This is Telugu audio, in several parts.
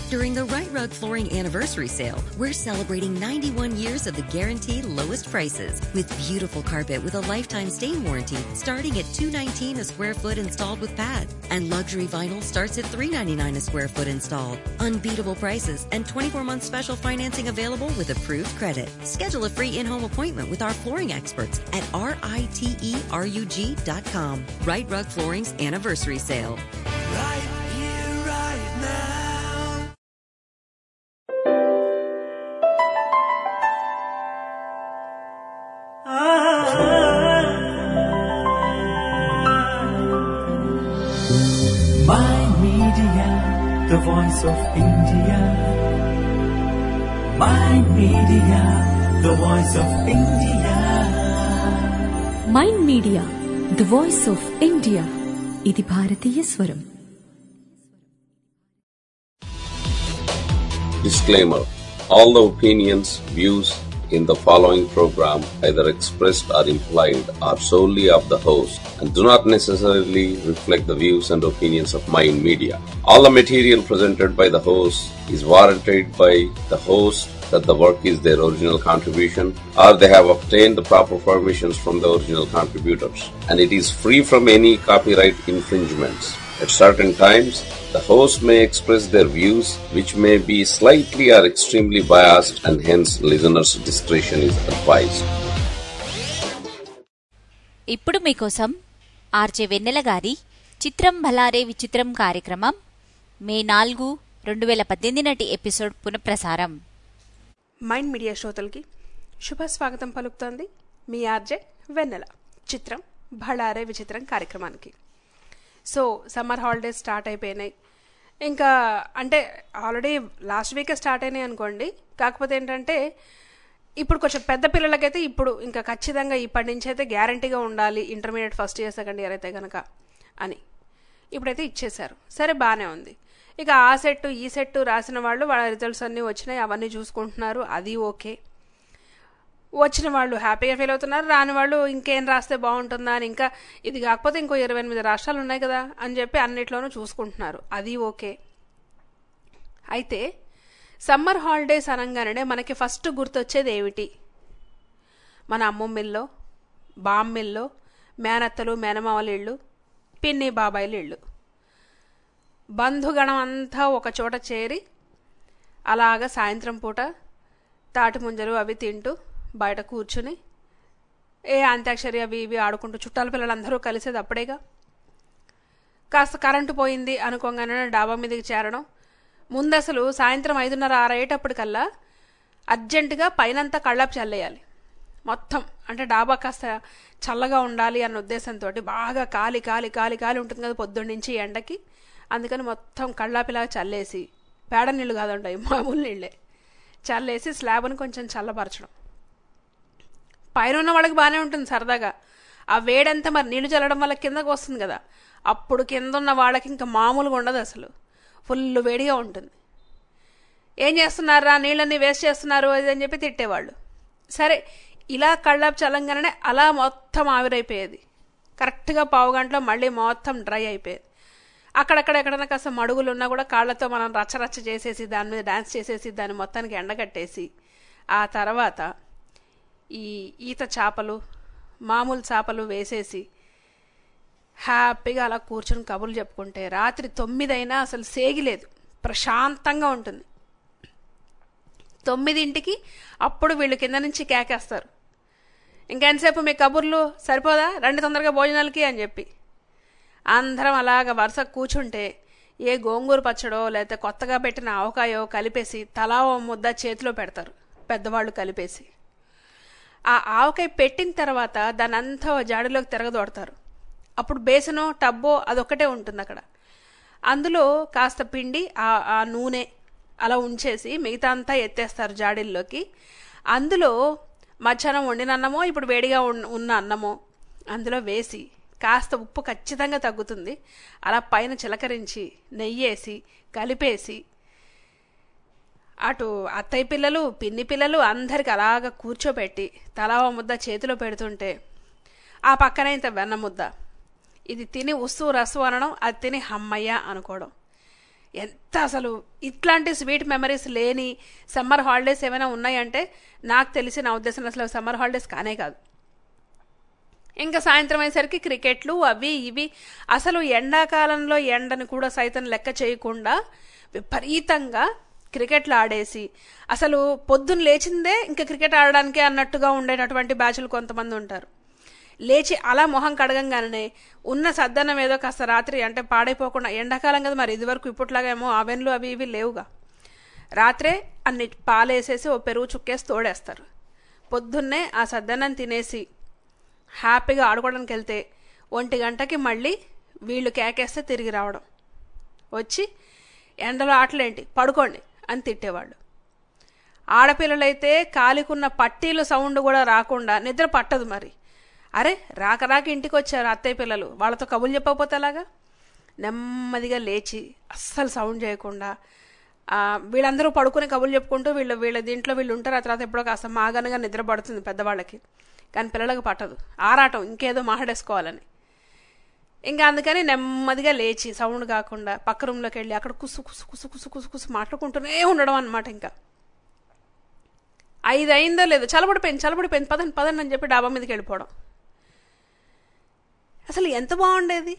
During the Right Rug Flooring Anniversary Sale, we're celebrating 91 years of the guaranteed lowest prices with beautiful carpet with a lifetime stain warranty starting at $219 a square foot installed with pad. And luxury vinyl starts at $399 a square foot installed. Unbeatable prices and 24 month special financing available with approved credit. Schedule a free in-home appointment with our flooring experts at riterug.com. Right Rug Flooring's Anniversary Sale. Right here, right now. My media, the voice of India. My media, the voice of India. Mind Media the voice of India ఇది భారతీయ స్వరం Disclaimer All the opinions, views in the following program, either expressed or implied, are solely of the host and do not necessarily reflect the views and opinions of Mind Media. All the material presented by the host is warranted by the host that the work is their original contribution or they have obtained the proper permissions from the original contributors and it is free from any copyright infringements. At certain times, the host may express their views which may be slightly or extremely biased and hence listeners' discretion is advised. ఇప్పుడు మీకోసం ఆర్జే వెన్నెల గారి చిత్రం భలారే విచిత్రం కార్యక్రమం మే నాలుగు రెండు వేల పద్దెనిమిది నాటి ఎపిసోడ్ పునఃప్రసారం మైండ్ మీడియా శ్రోతలకి శుభ స్వాగతం పలుకుతోంది మీ ఆర్జే వెన్నెల చిత్రం భళారే విచిత్రం కార్యక్రమానికి సో సమ్మర్ హాలిడేస్ స్టార్ట్ అయిపోయినాయి ఇంకా అంటే ఆల్రెడీ లాస్ట్ వీకే స్టార్ట్ అయినాయి అనుకోండి కాకపోతే ఏంటంటే ఇప్పుడు కొంచెం పెద్ద పిల్లలకైతే ఇప్పుడు ఇంకా ఖచ్చితంగా ఇప్పటి నుంచి అయితే గ్యారంటీగా ఉండాలి intermediate first year second year అయితే కనుక అని ఇప్పుడైతే ఇచ్చేశారు సరే బాగానే ఉంది ఇక ఆ సెట్ ఈ సెట్ రాసిన వాళ్ళు వాళ్ళ రిజల్ట్స్ అన్నీ వచ్చినాయి అవన్నీ చూసుకుంటున్నారు అది ఓకే వచ్చిన వాళ్ళు హ్యాపీగా ఫీల్ అవుతున్నారు రాని వాళ్ళు ఇంకేం రాస్తే బాగుంటుందా అని ఇంకా ఇది కాకపోతే ఇంకో ఇరవై ఎనిమిది రాష్ట్రాలు ఉన్నాయి కదా అని చెప్పి అన్నిట్లోనూ చూసుకుంటున్నారు అది ఓకే అయితే సమ్మర్ హాలిడేస్ అనగానే మనకి ఫస్ట్ గుర్తొచ్చేది ఏమిటి మన అమ్మమ్మిల్లో బామ్మిల్లో మేనత్తలు మేనమావల ఇళ్ళు పిన్ని బాబాయిల ఇళ్ళు బంధుగణం అంతా ఒక చోట చేరి అలాగ సాయంత్రం పూట తాటి ముంజలు అవి తింటూ బయట కూర్చుని ఏ అంత్యాక్షరి అవి ఇవి ఆడుకుంటూ చుట్టాల పిల్లలందరూ కలిసేది అప్పుడేగా కాస్త కరెంటు పోయింది అనుకోగానే డాబా మీదకి చేరడం ముందు అసలు సాయంత్రం ఐదున్నర ఆరు అయ్యేటప్పటికల్లా అర్జెంటుగా పైనంతా కళ్ళాపు చల్లేయాలి మొత్తం అంటే డాబా కాస్త చల్లగా ఉండాలి అన్న ఉద్దేశంతో బాగా కాలి కాలి కాలి కాలి ఉంటుంది కదా పొద్దున్న నుంచి ఎండకి అందుకని మొత్తం కళ్ళాపిలాగా చల్లేసి పేడ నీళ్ళు కాదంటాయి మామూలు నీళ్ళే చల్లేసి స్లాబ్ని కొంచెం చల్లపరచడం పైన ఉన్న వాళ్ళకి బాగానే ఉంటుంది సరదాగా ఆ వేడంతా మరి నీళ్లు చల్లడం వల్ల కిందకు వస్తుంది కదా అప్పుడు కింద ఉన్న వాళ్ళకి ఇంకా మామూలుగా ఉండదు అసలు ఫుల్ వేడిగా ఉంటుంది ఏం చేస్తున్నారా నీళ్ళన్నీ వేస్ట్ చేస్తున్నారు అది అని చెప్పి తిట్టేవాళ్ళు సరే ఇలా కళ్ళాపు చల్లంగానే అలా మొత్తం ఆవిరైపోయేది కరెక్ట్గా పావు గంటలో మళ్ళీ మొత్తం డ్రై అయిపోయేది అక్కడక్కడ ఎక్కడైనా కాస్త మడుగులు ఉన్నా కూడా కాళ్ళతో మనం రచ్చరచ్చ చేసేసి దాని మీద డ్యాన్స్ చేసేసి దాన్ని మొత్తానికి ఎండగట్టేసి ఆ తర్వాత ఈ ఈత చేపలు మామూలు చేపలు వేసేసి హ్యాపీగా అలా కూర్చొని కబుర్లు చెప్పుకుంటే రాత్రి తొమ్మిదైనా అసలు సేగిలేదు ప్రశాంతంగా ఉంటుంది తొమ్మిదింటికి అప్పుడు వీళ్ళు కింద నుంచి కేకేస్తారు ఇంకెంతసేపు మీ కబుర్లు సరిపోదా రండి తొందరగా భోజనాలకి అని చెప్పి అందరం అలాగ వరుస కూర్చుంటే ఏ గోంగూర పచ్చడో లేకపోతే కొత్తగా పెట్టిన ఆవకాయో కలిపేసి తలా ఓ ముద్ద చేతిలో పెడతారు పెద్దవాళ్ళు కలిపేసి ఆ ఆవకాయ పెట్టిన తర్వాత దాని అంతా ఓ జాడిలోకి తిరగదోడతారు అప్పుడు బేసనో టబ్బో అదొక్కటే ఉంటుంది అక్కడ అందులో కాస్త పిండి ఆ ఆ నూనె అలా ఉంచేసి మిగతా అంతా ఎత్తేస్తారు జాడీల్లోకి అందులో మధ్యాహ్నం వండిన అన్నమో ఇప్పుడు వేడిగా ఉన్న- ఉన్న అన్నమో అందులో వేసి కాస్త ఉప్పు ఖచ్చితంగా తగ్గుతుంది అలా పైన చిలకరించి నెయ్యేసి కలిపేసి అటు అత్తయ్య పిల్లలు పిన్ని పిల్లలు అందరికి అలాగ కూర్చోబెట్టి తలా ఓ ముద్ద చేతిలో పెడుతుంటే ఆ పక్కన ఇంత వెన్న ముద్ద ఇది తిని ఉస్సు రసు అనడం అది తిని హమ్మయ్య అనుకోవడం ఎంత అసలు ఇట్లాంటి స్వీట్ మెమరీస్ లేని సమ్మర్ హాలిడేస్ ఏమైనా ఉన్నాయంటే నాకు తెలిసి నా ఉద్దేశం అసలు సమ్మర్ హాలిడేస్ కానే కాదు ఇంకా సాయంత్రం అయ్యేసరికి క్రికెట్లు అవి ఇవి అసలు ఎండాకాలంలో ఎండను కూడా సైతం లెక్క చేయకుండా విపరీతంగా క్రికెట్లు ఆడేసి అసలు పొద్దున్న లేచిందే ఇంకా క్రికెట్ ఆడడానికే అన్నట్టుగా ఉండేటటువంటి బ్యాచ్లు కొంతమంది ఉంటారు లేచి అలా మొహం కడగంగానే ఉన్న సద్దనం ఏదో కాస్త రాత్రి అంటే పాడైపోకుండా ఎండాకాలం కదా మరి ఇదివరకు ఇప్పట్లాగా ఏమో అవెన్లు అవి ఇవి లేవుగా రాత్రే అన్ని పాలేసేసి ఓ పెరుగు చుక్కేసి తోడేస్తారు పొద్దున్నే ఆ సద్దనం తినేసి హ్యాపీగా ఆడుకోవడానికి వెళ్తే ఒంటి గంటకి మళ్ళీ వీళ్ళు కేకేస్తే తిరిగి రావడం వచ్చి ఎండలో ఆటలేంటి పడుకోండి అని తిట్టేవాళ్ళు ఆడపిల్లలైతే కాలికున్న పట్టీలు సౌండ్ కూడా రాకుండా నిద్ర పట్టదు మరి అరే రాక రాక ఇంటికి వచ్చారు అత్తయ్య పిల్లలు వాళ్ళతో కబుర్లు చెప్పకపోతే అలాగా నెమ్మదిగా లేచి అస్సలు సౌండ్ చేయకుండా ఆ, వీళ్ళందరూ పడుకుని కబుర్లు చెప్పుకుంటూ వీళ్ళు వీళ్ళ దీంట్లో వీళ్ళు ఉంటారు ఆ తర్వాత ఎప్పుడో కాస్త మాగనగా నిద్ర పడుతుంది పెద్దవాళ్ళకి కానీ పిల్లలకు పట్టదు ఆరాటం ఇంకేదో మాట్లాడేసుకోవాలని ఇంకా అందుకని నెమ్మదిగా లేచి సౌండ్ కాకుండా పక్క రూమ్లోకి వెళ్ళి అక్కడ కుసు కుసు కుసు కుసు కుసు కుసు మాట్లాడుకుంటూనే ఉండడం అనమాట ఇంకా ఐదు అయిందో లేదో చలబడిపోయింది చలబడిపోయింది పదండి పదండి అని చెప్పి డాబా మీదకి వెళ్ళిపోవడం అసలు ఎంత బాగుండేది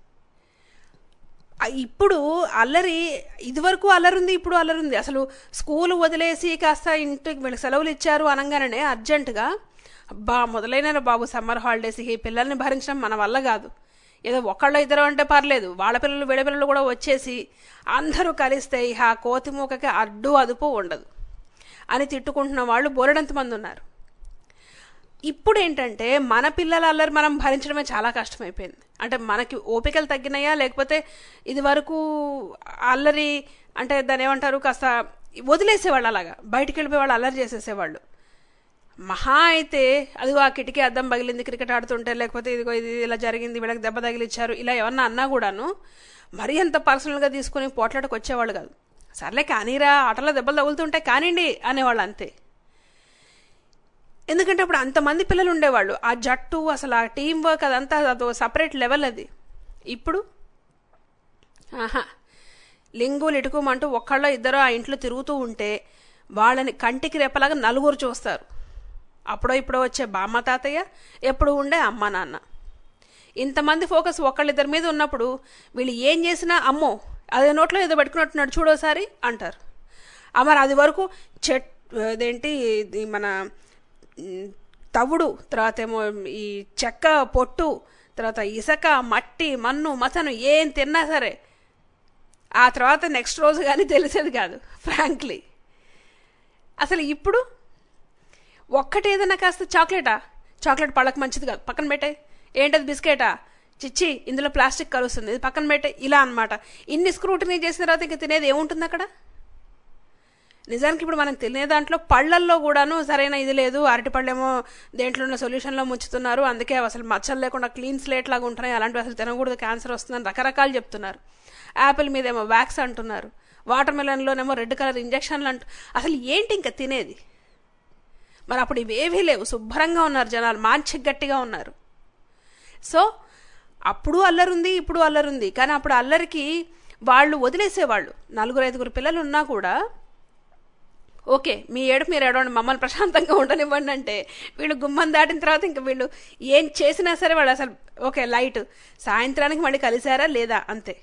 ఆ ఇప్పుడు అల్లరి ఇదివరకు అల్లరి ఉంది ఇప్పుడు అల్లరి ఉంది అసలు స్కూల్ వదిలేసి కాస్త ఇంటికి వీళ్ళకి సెలవులు ఇచ్చారు అనగానే అర్జెంటుగా అబ్బా మొదలైన బాబు సమ్మర్ హాలిడేస్ ఈ పిల్లల్ని భరించడం మన వల్ల కాదు ఏదో ఒకళ్ళు ఇద్దరు అంటే పర్లేదు వాళ్ళ పిల్లలు వీళ్ళ పిల్లలు కూడా వచ్చేసి అందరూ కలిస్తే ఇహ ఆ కోతి మూకకి అడ్డు అదుపు ఉండదు అని తిట్టుకుంటున్న వాళ్ళు బోలెడంత మంది ఉన్నారు ఇప్పుడు ఏంటంటే మన పిల్లల అల్లరి మనం భరించడమే చాలా కష్టమైపోయింది అంటే మనకి ఓపికలు తగ్గినాయా లేకపోతే ఇది వరకు అల్లరి అంటే దాని ఏమంటారు కాస్త వదిలేసేవాళ్ళు అలాగా బయటికి వెళ్ళిపోయి వాళ్ళు అల్లరి చేసేసేవాళ్ళు మహా అయితే అదిగో ఆ కిటికీ అద్దం పగిలింది క్రికెట్ ఆడుతుంటే లేకపోతే ఇదిగో ఇది ఇలా జరిగింది వీళ్ళకి దెబ్బ తగిలిచ్చారు ఇలా ఏమన్నా అన్నా కూడాను మరీ అంత పర్సనల్గా తీసుకుని పోట్లాటకు వచ్చేవాళ్ళు కాదు సర్లే కానీరా ఆటలో దెబ్బలు తగులుతుంటే కానివ్వండి అనేవాళ్ళు అంతే ఎందుకంటే అప్పుడు అంతమంది పిల్లలు ఉండేవాళ్ళు ఆ జట్టు అసలు ఆ టీం వర్క్ అదంతా అదో సపరేట్ లెవెల్ అది ఇప్పుడు ఆహా లింగులు ఇటుకోమంటూ ఒక్కళ్ళో ఇద్దరు ఆ ఇంట్లో తిరుగుతూ ఉంటే వాళ్ళని కంటికి రెప్పలాగా నలుగురు చూస్తారు అప్పుడో ఇప్పుడో వచ్చే బామ్మ తాతయ్య ఎప్పుడు ఉండే అమ్మ నాన్న ఇంతమంది ఫోకస్ ఒకళ్ళిద్దరి మీద ఉన్నప్పుడు వీళ్ళు ఏం చేసినా అమ్మో అదే నోట్లో ఏదో పెట్టుకున్నట్టున్నాడు చూడోసారి అంటారు ఆ మరి అది వరకు చెట్ అదేంటి ఇది మన ఉమ్, తవుడు తర్వాత ఏమో ఈ చెక్క పొట్టు తర్వాత ఇసక మట్టి మన్ను మసను ఏం తిన్నా సరే ఆ తర్వాత నెక్స్ట్ రోజు కానీ తెలిసేది కాదు ఫ్రాంక్లీ అసలు ఇప్పుడు ఒక్కటి ఏదైనా కాస్త చాక్లెటా చాక్లెట్ పళ్ళకి మంచిది కాదు పక్కన పెట్టే ఏంటది బిస్కెటా చిచ్చి ఇందులో ప్లాస్టిక్ కలుస్తుంది ఇది పక్కన పెట్టే ఇలా అన్నమాట ఇన్ని స్క్రూటినీ చేసిన తర్వాత ఇంకా తినేది ఏముంటుంది అక్కడ నిజానికి ఇప్పుడు మనం తినే దాంట్లో పళ్ళల్లో కూడాను సరైన ఇది లేదు అరటిపళ్ళేమో దేంట్లో ఉన్న సొల్యూషన్లో ముంచుతున్నారు అందుకే అవి అసలు మచ్చలు లేకుండా క్లీన్ స్లేట్ లాగా ఉంటున్నాయి అలాంటివి అసలు తినకూడదు క్యాన్సర్ వస్తుందని రకరకాలు చెప్తున్నారు యాపిల్ మీద ఏమో వ్యాక్స్ అంటున్నారు వాటర్ మెలన్లోనేమో రెడ్ కలర్ ఇంజక్షన్లు అంటు అసలు ఏంటి ఇంకా తినేది మరి అప్పుడు ఇవేవీ లేవు శుభ్రంగా ఉన్నారు జనాలు మాంచి గట్టిగా ఉన్నారు సో అప్పుడు అల్లరుంది ఇప్పుడు అల్లరుంది కానీ అప్పుడు అల్లరికి వాళ్ళు వదిలేసేవాళ్ళు నలుగురు ఐదుగురు పిల్లలు ఉన్నా కూడా ఓకే మీ ఏడు మీరు ఏడవండి మమ్మల్ని ప్రశాంతంగా ఉండనివ్వండి అంటే వీళ్ళు గుమ్మం దాటిన తర్వాత ఇంకా వీళ్ళు ఏం చేసినా సరే వాళ్ళు అసలు ఓకే లైట్ సాయంత్రానికి మళ్ళీ కలిసారా లేదా అంతే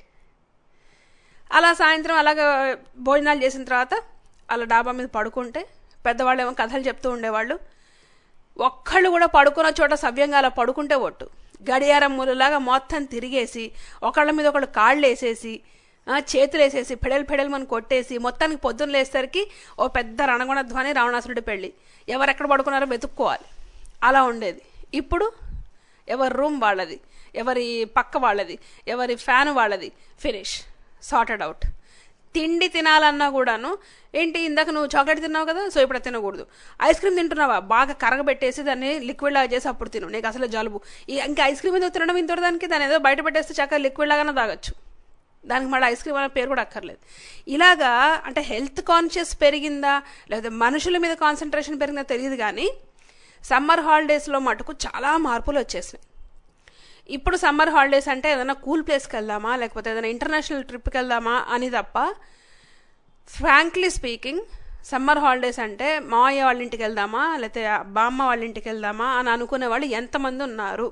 అలా సాయంత్రం అలాగ భోజనాలు చేసిన తర్వాత అలా డాబా మీద పడుకుంటే పెద్దవాళ్ళు ఏమో కథలు చెప్తూ ఉండేవాళ్ళు ఒక్కళ్ళు కూడా పడుకున్న చోట సవ్యంగా అలా పడుకుంటే ఒట్టు గడియారం మూలలాగా మొత్తం తిరిగేసి ఒకళ్ళ మీద ఒకళ్ళు కాళ్ళు వేసేసి ఆ, చేతులు వేసేసి పెడల్ పెడల్ మన కొట్టేసి మొత్తానికి పొద్దున్న లేసరికి ఓ పెద్ద రణగుణ ధ్వని రావణాసురుడి పెళ్ళి ఎవరెక్కడ పడుకున్నారో వెతుక్కోవాలి అలా ఉండేది ఇప్పుడు ఎవరి రూమ్ వాళ్ళది ఎవరి పక్క వాళ్ళది ఎవరి ఫ్యాన్ వాళ్ళది ఫినిష్ సార్టెడ్ అవుట్ తిండి తినాలన్నా కూడాను ఏంటి ఇందాక నువ్వు చాక్లెట్ తిన్నావు కదా సో ఇప్పుడు అది తినకూడదు ఐస్ క్రీమ్ తింటున్నావా బాగా కరగబెట్టేసి దాన్ని లిక్విడ్ లాగా చేసి అప్పుడు తిను నీకు అసలు జలుబు ఈ ఇంకా ఐస్ క్రీమ్ ఎందుకు తినడం ఇంత దానికి దాన్ని ఏదో బయట పెట్టేస్తే చక్కగా లిక్విడ్ లాగానే తాగొచ్చు దానికి మళ్ళీ ఐస్ క్రీమ్ అనే పేరు కూడా అక్కర్లేదు ఇలాగా అంటే హెల్త్ కాన్షియస్ పెరిగిందా లేదా మనుషుల మీద కాన్సన్ట్రేషన్ పెరిగిందా తెలియదు కానీ సమ్మర్ హాలిడేస్లో మటుకు చాలా మార్పులు వచ్చేసినాయి ఇప్పుడు సమ్మర్ హాలిడేస్ అంటే ఏదైనా కూల్ ప్లేస్కి వెళ్దామా లేకపోతే ఏదైనా ఇంటర్నేషనల్ ట్రిప్కి వెళ్దామా అని తప్ప ఫ్రాంక్లీ స్పీకింగ్ సమ్మర్ హాలిడేస్ అంటే మావయ్య వాళ్ళ ఇంటికి వెళ్దామా లేకపోతే బామ్మ వాళ్ళ ఇంటికి వెళ్దామా అని అనుకునే వాళ్ళు ఎంతమంది ఉన్నారు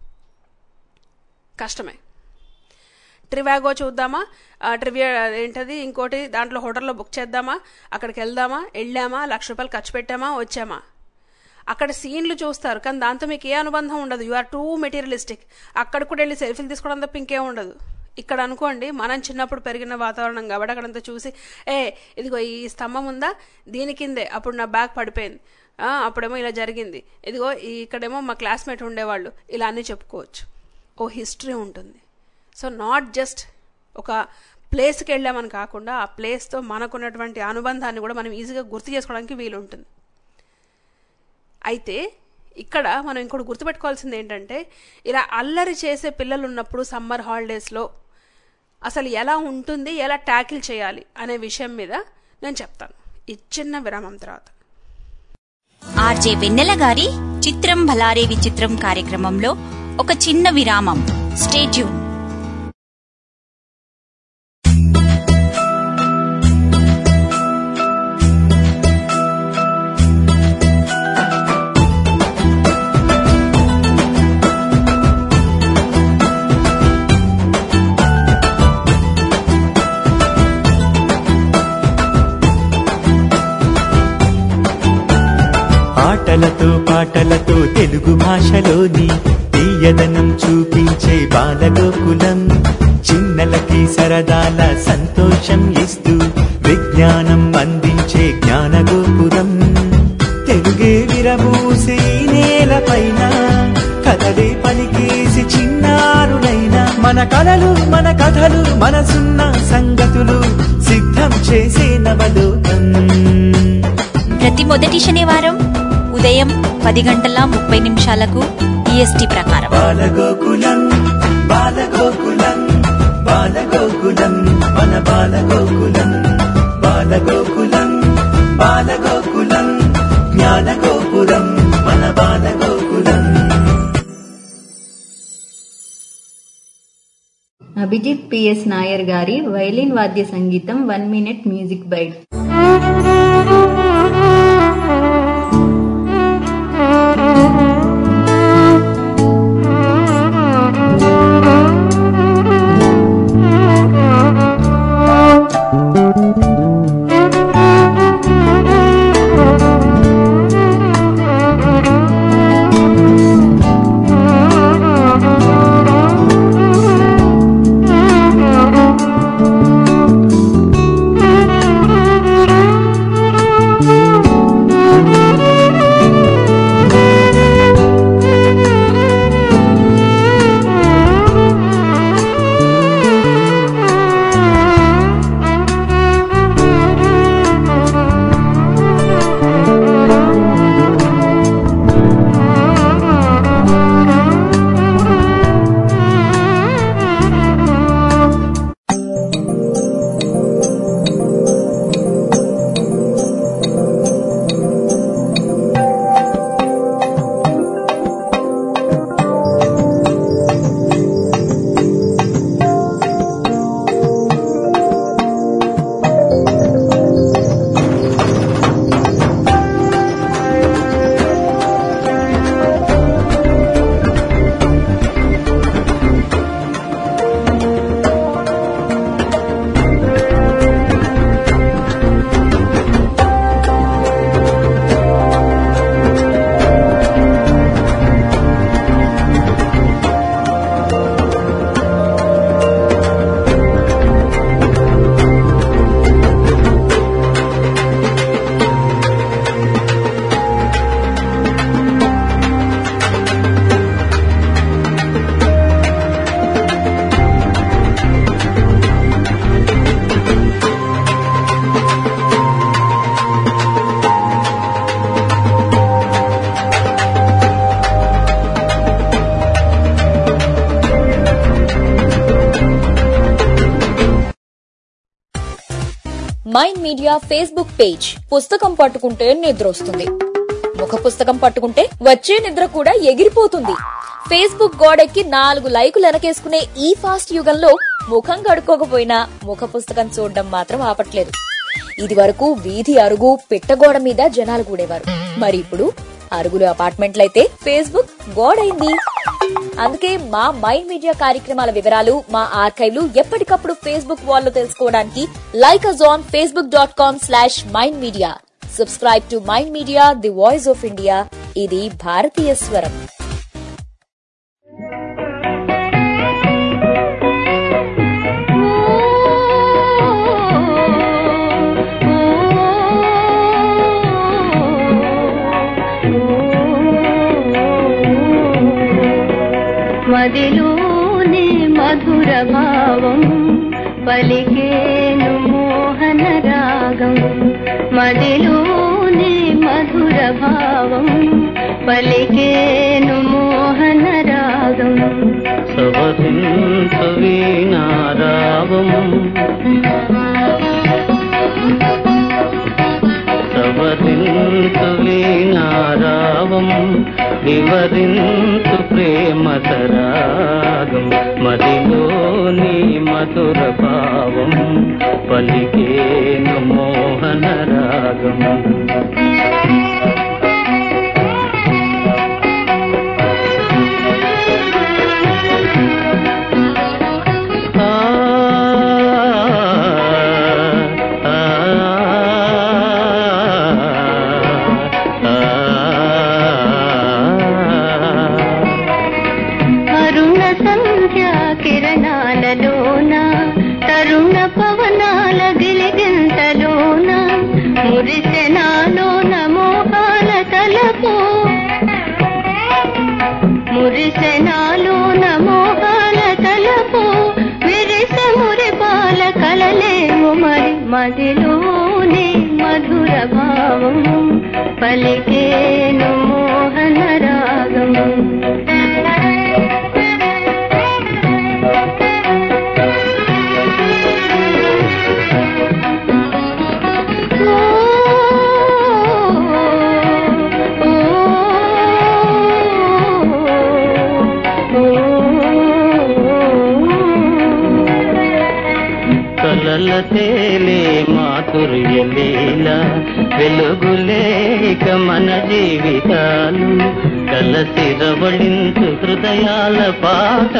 కష్టమే ట్రివాగో చూద్దామా ఆ, ట్రివియా ఏంటది ఇంకోటి దాంట్లో హోటల్లో బుక్ చేద్దామా అక్కడికి వెళ్దామా వెళ్ళామా లక్ష రూపాయలు ఖర్చు పెట్టామా వచ్చామా అక్కడ సీన్లు చూస్తారు కానీ దాంతో మీకు ఏ అనుబంధం ఉండదు యు ఆర్ టూ మెటీరియలిస్టిక్ అక్కడ కూడా వెళ్ళి సెల్ఫీలు తీసుకోవడం తప్ప ఇంకేం ఉండదు ఇక్కడ అనుకోండి మనం చిన్నప్పుడు పెరిగిన వాతావరణం కాబట్టి అక్కడంతా చూసి ఏ ఇదిగో ఈ స్తంభం ఉందా దీని కిందే అప్పుడు నా బ్యాగ్ పడిపోయింది ఆ, అప్పుడేమో ఇలా జరిగింది ఇదిగో ఈ ఇక్కడేమో మా క్లాస్మేట్ ఉండేవాళ్ళు ఇలా అన్నీ చెప్పుకోవచ్చు ఓ హిస్టరీ ఉంటుంది సో నాట్ జస్ట్ ఒక ప్లేస్కి వెళ్ళామని కాకుండా ఆ ప్లేస్తో మనకున్నటువంటి అనుబంధాన్ని కూడా మనం ఈజీగా గుర్తు చేసుకోవడానికి వీలు ఉంటుంది అయితే ఇక్కడ మనం ఇంకోటి గుర్తుపెట్టుకోవాల్సింది ఏంటంటే ఇలా అల్లరి చేసే పిల్లలు ఉన్నప్పుడు సమ్మర్ హాలిడేస్లో అసలు ఎలా ఉంటుంది ఎలా ట్యాకిల్ చేయాలి అనే విషయం మీద నేను చెప్తాను ఈ చిన్న విరామం తర్వాత ఆర్జే వెన్నెల గారి చిత్రం భలారే విచిత్రం కార్యక్రమంలో ఒక చిన్న విరామం స్టేట్యూన్ ఆటలతో పాటలతో తెలుగు భాషలోని తీయదనం చూపించే బాలగోకులం చిన్నలకి సరదాల సంతోషం ఇస్తూ విజ్ఞానం అందించే జ్ఞానగోపురం తెలుగే విరబూసి ఈ నేలపైన కథలే పలికేసి చిన్నారులైన మన కలలు మన కథలు మనసున్న సంగతులు సిద్ధం చేసే నవలోకం ప్రతి మొదటి శనివారం ఉదయం పది గంటల ముప్పై నిమిషాలకు ఈఎస్టీ ప్రకారం బాలగోకులం బాలగోకులం బాలగోకులం మన బాలగోకులం బాలగోకులం బాలగోకులం జ్ఞానగోపురం మన బాలగోకులం అభిజిత్ పిఎస్ నాయర్ గారి వైలిన్ వాద్య సంగీతం one minute music bite Mind Media Facebook page పుస్తకం పట్టుకుంటే నిద్ర వస్తుంది ముఖ పుస్తకం పట్టుకుంటే వచ్చే నిద్ర కూడా ఎగిరిపోతుంది ఫేస్బుక్ గోడెక్కి నాలుగు లైకులు వెనకేసుకునే ఈ ఫాస్ట్ యుగంలో ముఖం కడుక్కోకపోయినా ముఖ పుస్తకం చూడడం మాత్రం ఆపట్లేదు ఇది వరకు వీధి అరుగు పిట్టగోడ మీద జనాలు కూడేవారు మరి ఇప్పుడు అరుగులు అపార్ట్మెంట్లయితే ఫేస్బుక్ గోడైంది అందుకే మా మైండ్ మీడియా కార్యక్రమాల వివరాలు మా ఆర్కైవ్లు ఎప్పటికప్పుడు ఫేస్బుక్ వాల్లో తెలుసుకోవడానికి like us on Facebook dot com slash Mind Media subscribe to Mind Media the voice of India ఇది భారతీయ స్వరం మదిలోని మధుర భావం పలికేను మోహన రాగం మదిలోని మధుర భావం పలికేను మోహన రాగం సవసింత వీణారావం సవరింతు వీణారావం వివరింతు ప్రేమ సరాగం మదిలోని మధుర భావం పలికేను మోహన రాగం అరుణ సంధ్యా కిరణాలలోన తరుణ పవనాల గిలిగింతలోన మురిసెనాలోన మోహాల తలపు మురిసెనాలోన మోహాల తలపు విరిసె మురిపాల కలలేము మరి మదిలోని మధుర భావం పలికేను మోహన రాగం కలల తేలే మాధుర్య లీల వెలుగులేక మన జీవితాలు కలసి రవళించు హృదయాల పాట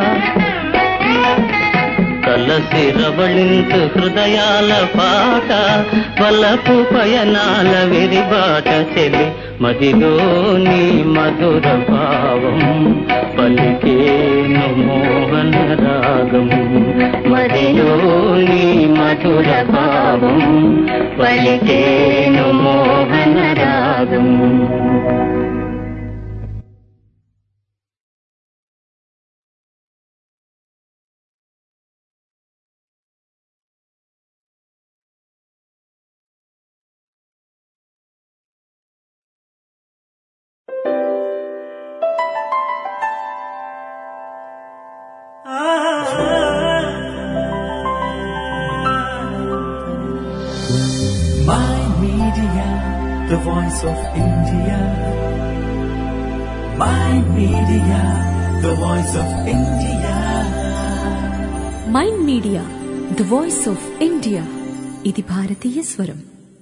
కలసి రవళించు హృదయాల పాట వలపు పయనాల విరిబాట చెలి మదిలోని మధుర భావం పలికేను మోహన రాగం మదిలోని మధుర భావం పలికేను మోహన రాగం My Media, the voice of India. My Media, the voice of India. Mind Media the voice of India ఇది భారతీయ స్వరం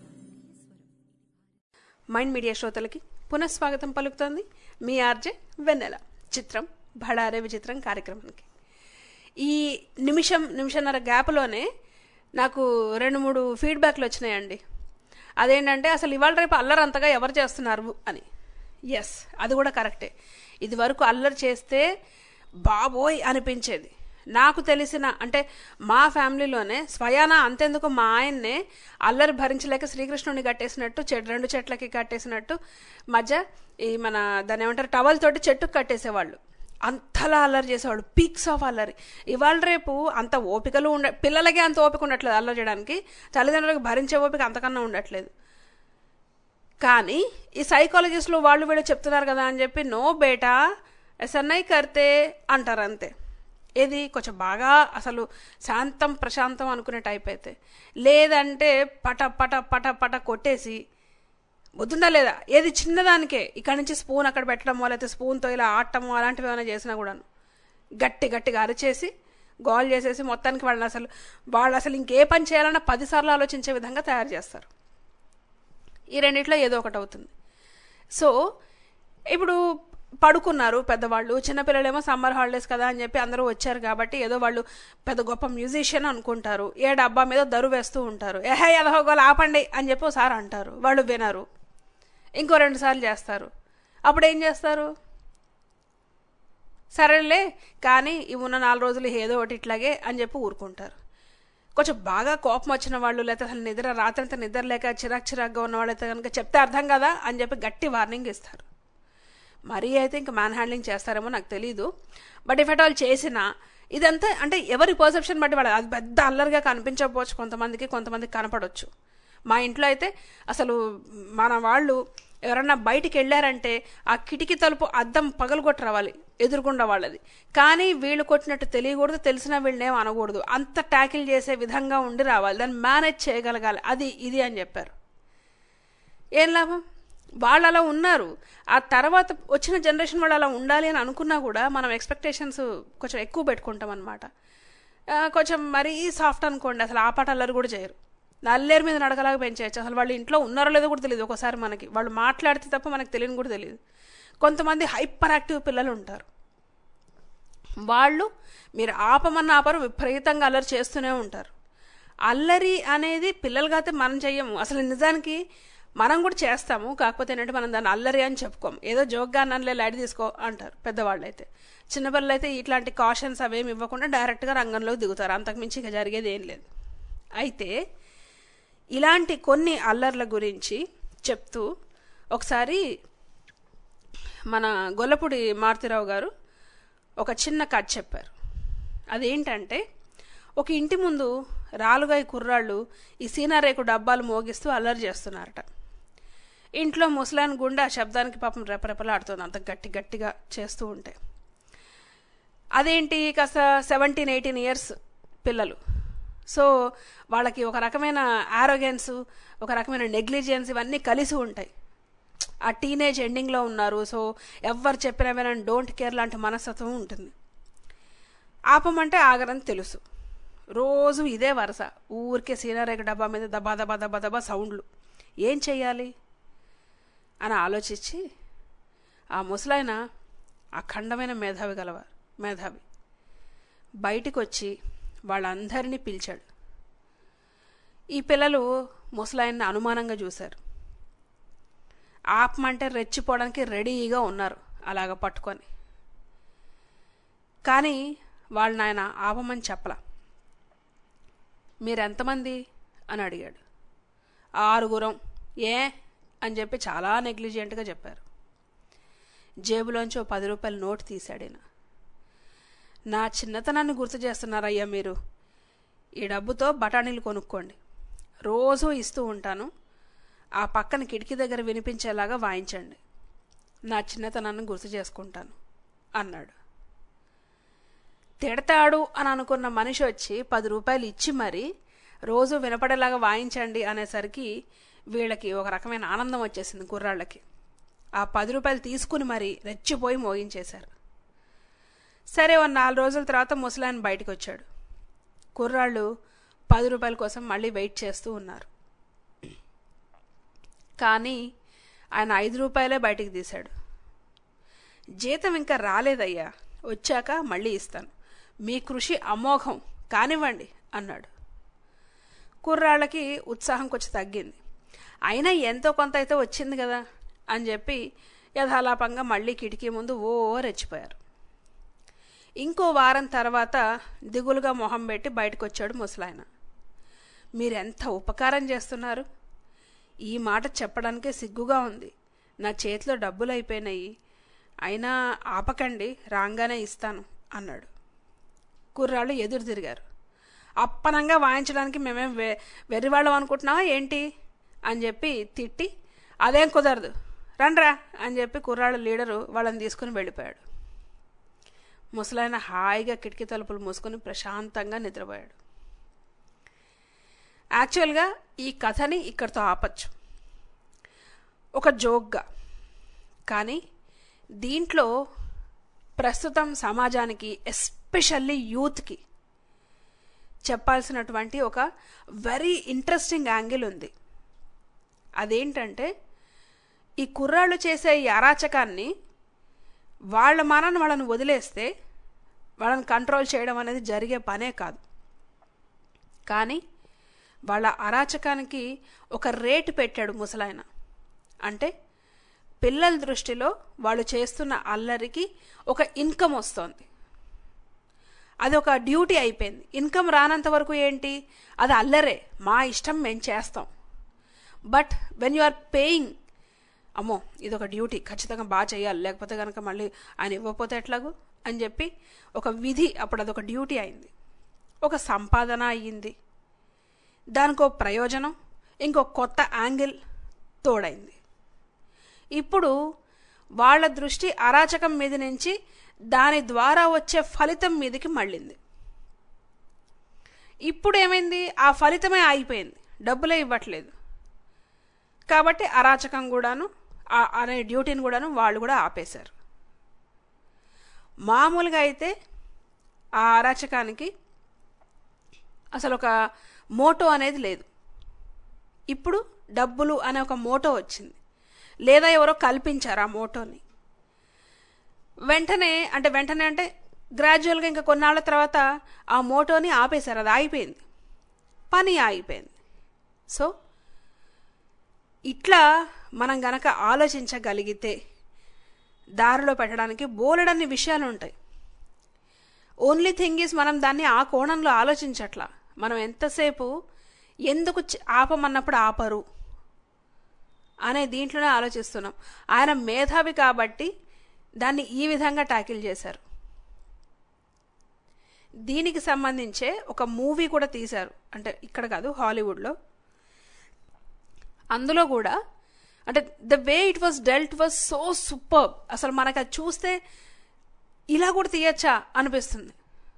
మైండ్ మీడియా శ్రోతలకి పునఃస్వాగతం పలుకుతోంది మీ ఆర్జే వెన్నెల చిత్రం భడారే విచిత్రం కార్యక్రమానికి ఈ నిమిషం నిమిషన్నర గ్యాప్లోనే నాకు రెండు మూడు ఫీడ్బ్యాక్లు వచ్చినాయండి అదేంటంటే అసలు ఇవాళ రేపు అల్లరి అంతగా ఎవరు చేస్తున్నారు అని ఎస్ అది కూడా కరెక్టే ఇది వరకు అల్లరి చేస్తే బాబోయ్ అనిపించేది నాకు తెలిసిన అంటే మా ఫ్యామిలీలోనే స్వయాన అంతెందుకు మా ఆయన్నే అల్లరి భరించలేక శ్రీకృష్ణుని కట్టేసినట్టు చె రెండు చెట్లకి కట్టేసినట్టు మధ్య ఈ మన దాని ఏమంటారు టవల్ తోటి చెట్టుకు కట్టేసేవాళ్ళు అంతలా అల్లరి చేసేవాడు పీక్స్ ఆఫ్ అల్లరి ఇవాళ రేపు అంత ఓపికలు ఉండ పిల్లలకే అంత ఓపిక ఉండట్లేదు అల్లరి చేయడానికి తల్లిదండ్రులకు భరించే ఓపిక అంతకన్నా ఉండట్లేదు కానీ ఈ సైకాలజిస్టులు వాళ్ళు వీళ్ళు చెప్తున్నారు కదా అని చెప్పి నో బేటా ఎస్ఎన్ఐ కర్తే అంటారు అంతే ఏది కొంచెం బాగా అసలు శాంతం ప్రశాంతం అనుకునే టైప్ అయితే లేదంటే పట పట పట పట కొట్టేసి బుద్ధుండా లేదా ఏది చిన్నదానికే ఇక్కడి నుంచి స్పూన్ అక్కడ పెట్టడమో లేకపోతే స్పూన్తో ఇలా ఆడటమో అలాంటివి ఏమైనా చేసినా కూడాను గట్టి గట్టిగా అరిచేసి గోల్ చేసేసి మొత్తానికి వాళ్ళని అసలు వాళ్ళు అసలు ఇంకే పని చేయాలన్నా పదిసార్లు ఆలోచించే విధంగా తయారు చేస్తారు ఈ రెండిట్లో ఏదో ఒకటి అవుతుంది సో ఇప్పుడు పడుకున్నారు పెద్దవాళ్ళు చిన్నపిల్లలేమో సమ్మర్ హాలిడేస్ కదా అని చెప్పి అందరూ వచ్చారు కాబట్టి ఏదో వాళ్ళు పెద్ద గొప్ప మ్యూజిషియన్ అనుకుంటారు ఏ డబ్బా మీద దరు వేస్తూ ఉంటారు ఏహే ఎదహోగోలు ఆపండి అని చెప్పి ఒకసారి అంటారు వాళ్ళు వినరు ఇంకో రెండు సార్లు చేస్తారు అప్పుడు ఏం చేస్తారు సరేలే కానీ ఈ ఉన్న నాలుగు రోజులు ఏదో ఒకటి ఇట్లాగే అని చెప్పి ఊరుకుంటారు కొంచెం బాగా కోపం వచ్చిన వాళ్ళు లేకపోతే అసలు నిద్ర రాత్రంతా నిద్ర లేక చిరాక్ చిరాక్గా ఉన్న వాళ్ళైతే కనుక చెప్తే అర్థం కదా అని చెప్పి గట్టి వార్నింగ్ ఇస్తారు మరీ అయితే ఇంకా మ్యాన్ హ్యాండ్లింగ్ చేస్తారేమో నాకు తెలీదు బట్ ఇఫ్ అట్ ఆల్ చేసినా ఇదంతా అంటే ఎవరి పర్సెప్షన్ బట్టి వాళ్ళు అది పెద్ద అల్లరిగా కనిపించకపోవచ్చు కొంతమందికి కొంతమందికి కనపడవచ్చు మా ఇంట్లో అయితే అసలు మన వాళ్ళు ఎవరన్నా బయటికి వెళ్ళారంటే ఆ కిటికీ తలుపు అద్దం పగలగొట్టి రావాలి ఎదురుగుండా వాళ్ళది కానీ వీళ్ళు కొట్టినట్టు తెలియకూడదు తెలిసినా వీళ్ళనేం అనకూడదు అంత ట్యాకిల్ చేసే విధంగా ఉండి రావాలి దాన్ని మేనేజ్ చేయగలగాలి అది ఇది అని చెప్పారు ఏం లాభం వాళ్ళు అలా ఉన్నారు ఆ తర్వాత వచ్చిన జనరేషన్ వాళ్ళు అలా ఉండాలి అని అనుకున్నా కూడా మనం ఎక్స్పెక్టేషన్స్ కొంచెం ఎక్కువ పెట్టుకుంటాం అనమాట కొంచెం మరీ సాఫ్ట్ అనుకోండి అసలు ఆ పాట అల్లరి కూడా చేయరు నల్లేరు మీద నడకలాగా పెంచేయచ్చు అసలు వాళ్ళు ఇంట్లో ఉన్నారో లేదో కూడా తెలియదు ఒకసారి మనకి వాళ్ళు మాట్లాడితే తప్ప మనకు తెలియని కూడా తెలియదు కొంతమంది హైపర్ యాక్టివ్ పిల్లలు ఉంటారు వాళ్ళు మీరు ఆపమన్న ఆపరు విపరీతంగా అల్లరి చేస్తూనే ఉంటారు అల్లరి అనేది పిల్లలుగా అయితే మనం చెయ్యము అసలు నిజానికి మనం కూడా చేస్తాము కాకపోతే ఏంటంటే మనం దాన్ని అల్లరి అని చెప్పుకోము ఏదో జోక్గా అన్నలే లైట్ తీసుకో అంటారు పెద్దవాళ్ళు అయితే చిన్నపిల్లలు అయితే ఇట్లాంటి కాషన్స్ అవేమి ఇవ్వకుండా డైరెక్ట్గా రంగంలోకి దిగుతారు అంతకుమించి ఇక జరిగేది ఏం లేదు అయితే ఇలాంటి కొన్ని అల్లర్ల గురించి చెప్తూ ఒకసారి మన గొల్లపూడి మారుతిరావు గారు ఒక చిన్న కథ చెప్పారు అదేంటంటే ఒక ఇంటి ముందు రాలుగాయి కుర్రాళ్ళు ఈ సీనారేకు డబ్బాలు మోగిస్తూ అల్లరి చేస్తున్నారట ఇంట్లో ముసలాన్ గుండె ఆ శబ్దానికి పాపం రెపరెపలాడుతుంది అంత గట్టి గట్టిగా చేస్తూ ఉంటే అదేంటి కాస్త సెవెంటీన్ ఎయిటీన్ ఇయర్స్ పిల్లలు సో వాళ్ళకి ఒక రకమైన ఆరోగెన్స్ ఒక రకమైన నెగ్లిజెన్స్ ఇవన్నీ కలిసి ఉంటాయి ఆ టీనేజ్ ఎండింగ్లో ఉన్నారు సో ఎవరు చెప్పినా వినని డోంట్ కేర్ లాంటి మనస్తత్వం ఉంటుంది ఆపమంటే ఆగరని తెలుసు రోజు ఇదే వరుస ఊరికే సీనారేఖ డబ్బా మీద దబా దబా దబా దబా సౌండ్లు ఏం చెయ్యాలి అని ఆలోచించి ఆ ముసలాయన అఖండమైన మేధావి గలవారు మేధావి బయటికి వచ్చి వాళ్ళందరినీ పిలిచాడు ఈ పిల్లలు ముసలాయన్ని అనుమానంగా చూశారు ఆపమంటే రెచ్చిపోవడానికి రెడీగా ఉన్నారు అలాగ పట్టుకొని కానీ వాళ్ళని ఆయన ఆపమని చెప్పలా మీరెంతమంది అని అడిగాడు ఆరుగురం ఏ అని చెప్పి చాలా నెగ్లిజెంట్గా చెప్పారు జేబులోంచి ఓ పది రూపాయల నోటు తీశాడు ఈయన నా చిన్నతనాన్ని గుర్తు చేస్తున్నారయ్యా మీరు ఈ డబ్బుతో బఠానీలు కొనుక్కోండి రోజూ ఇస్తూ ఉంటాను ఆ పక్కన కిటికీ దగ్గర వినిపించేలాగా వాయించండి నా చిన్నతనాన్ని గుర్తు చేసుకుంటాను అన్నాడు తిడతాడు అని అనుకున్న మనిషి వచ్చి పది రూపాయలు ఇచ్చి మరి రోజు వినపడేలాగా వాయించండి అనేసరికి వీళ్ళకి ఒక రకమైన ఆనందం వచ్చేసింది కుర్రాళ్ళకి ఆ పది రూపాయలు తీసుకుని మరి రెచ్చిపోయి మోగించేశారు సరే ఓ నాలుగు రోజుల తర్వాత ముసలాయన బయటకు వచ్చాడు కుర్రాళ్ళు పది రూపాయల కోసం మళ్ళీ వెయిట్ చేస్తూ ఉన్నారు కానీ ఆయన ఐదు రూపాయలే బయటికి తీశాడు జీతం ఇంకా రాలేదయ్యా వచ్చాక మళ్ళీ ఇస్తాను మీ కృషి అమోఘం కానివ్వండి అన్నాడు కుర్రాళ్ళకి ఉత్సాహం కొంచెం తగ్గింది అయినా ఎంతో కొంత అయితే వచ్చింది కదా అని చెప్పి యథాలాపంగా మళ్ళీ కిటికీ ముందు ఓ రెచ్చిపోయారు ఇంకో వారం తర్వాత దిగులుగా మొహం పెట్టి బయటకు వచ్చాడు ముసలాయన మీరెంత ఉపకారం చేస్తున్నారు ఈ మాట చెప్పడానికే సిగ్గుగా ఉంది నా చేతిలో డబ్బులు అయిపోయినాయి అయినా ఆపకండి రాగానే ఇస్తాను అన్నాడు కుర్రాళ్ళు ఎదురు తిరిగారు అప్పనంగా వాయించడానికి మేమేం వె వెర్రివాళ్ళం అనుకుంటున్నావా ఏంటి అని చెప్పి తిట్టి అదేం కుదరదు రండ్రా అని చెప్పి కుర్రాళ్ళ లీడరు వాళ్ళని తీసుకుని వెళ్ళిపోయాడు ముసలాయన హాయిగా కిటికీ తలుపులు మూసుకొని ప్రశాంతంగా నిద్రపోయాడు యాక్చువల్గా ఈ కథని ఇక్కడితో ఆపచ్చు ఒక జోక్గా కానీ దీంట్లో ప్రస్తుతం సమాజానికి ఎస్పెషల్లీ యూత్కి చెప్పాల్సినటువంటి ఒక వెరీ ఇంట్రెస్టింగ్ యాంగిల్ ఉంది అదేంటంటే ఈ కుర్రాళ్ళు చేసే ఈ అరాచకాన్ని వాళ్ళ మనను వాళ్ళని వదిలేస్తే వాళ్ళని కంట్రోల్ చేయడం అనేది జరిగే పనే కాదు కానీ వాళ్ళ అరాచకానికి ఒక రేటు పెట్టాడు ముసలాయన అంటే పిల్లల దృష్టిలో వాళ్ళు చేస్తున్న అల్లరికి ఒక ఇన్కమ్ వస్తోంది అది ఒక డ్యూటీ అయిపోయింది ఇన్కమ్ రానంత వరకు ఏంటి అది అల్లరే మా ఇష్టం మేము చేస్తాం but when you are paying అమ్మో ఇది ఒక డ్యూటీ ఖచ్చితంగా బాగా చేయాలి లేకపోతే కనుక మళ్ళీ ఆయన ఇవ్వకపోతే ఎట్లాగూ అని చెప్పి ఒక విధి అప్పుడు అదొక డ్యూటీ అయింది ఒక సంపాదన అయ్యింది దానికో ప్రయోజనం ఇంకో కొత్త యాంగిల్ తోడైంది ఇప్పుడు వాళ్ళ దృష్టి అరాచకం మీద నుంచి దాని ద్వారా వచ్చే ఫలితం మీదకి మళ్ళింది ఇప్పుడు ఏమైంది ఆ ఫలితమే ఆగిపోయింది డబ్బులే ఇవ్వట్లేదు కాబట్టి అరాచకం కూడాను అనే డ్యూటీని కూడాను వాళ్ళు కూడా ఆపేశారు మామూలుగా అయితే ఆ అరాచకానికి అసలు ఒక మోటో అనేది లేదు ఇప్పుడు డబ్బులు అనే ఒక మోటో వచ్చింది లేదా ఎవరో కల్పించారు ఆ మోటోని వెంటనే అంటే వెంటనే అంటే గ్రాడ్యువల్గా ఇంకా కొన్నాళ్ళ తర్వాత ఆ మోటోని ఆపేశారు అది ఆగిపోయింది పని ఆగిపోయింది సో ఇట్లా మనం గనక ఆలోచించగలిగితే దారిలో పెట్టడానికి బోలెడన్ని విషయాలు ఉంటాయి ఓన్లీ థింగ్ ఈజ్ మనం దాన్ని ఆ కోణంలో ఆలోచించట్లా మనం ఎంతసేపు ఎందుకు ఆపమన్నప్పుడు ఆపరు అనే దీంట్లోనే ఆలోచిస్తున్నాం ఆయన మేధావి కాబట్టి దాన్ని ఈ విధంగా ట్యాకిల్ చేశారు దీనికి సంబంధించే ఒక మూవీ కూడా తీశారు అంటే ఇక్కడ కాదు హాలీవుడ్లో అందులో కూడా అంటే the way it was dealt was so super అసలు మనకు అది చూస్తే ఇలా కూడా తీయచ్చా అనిపిస్తుంది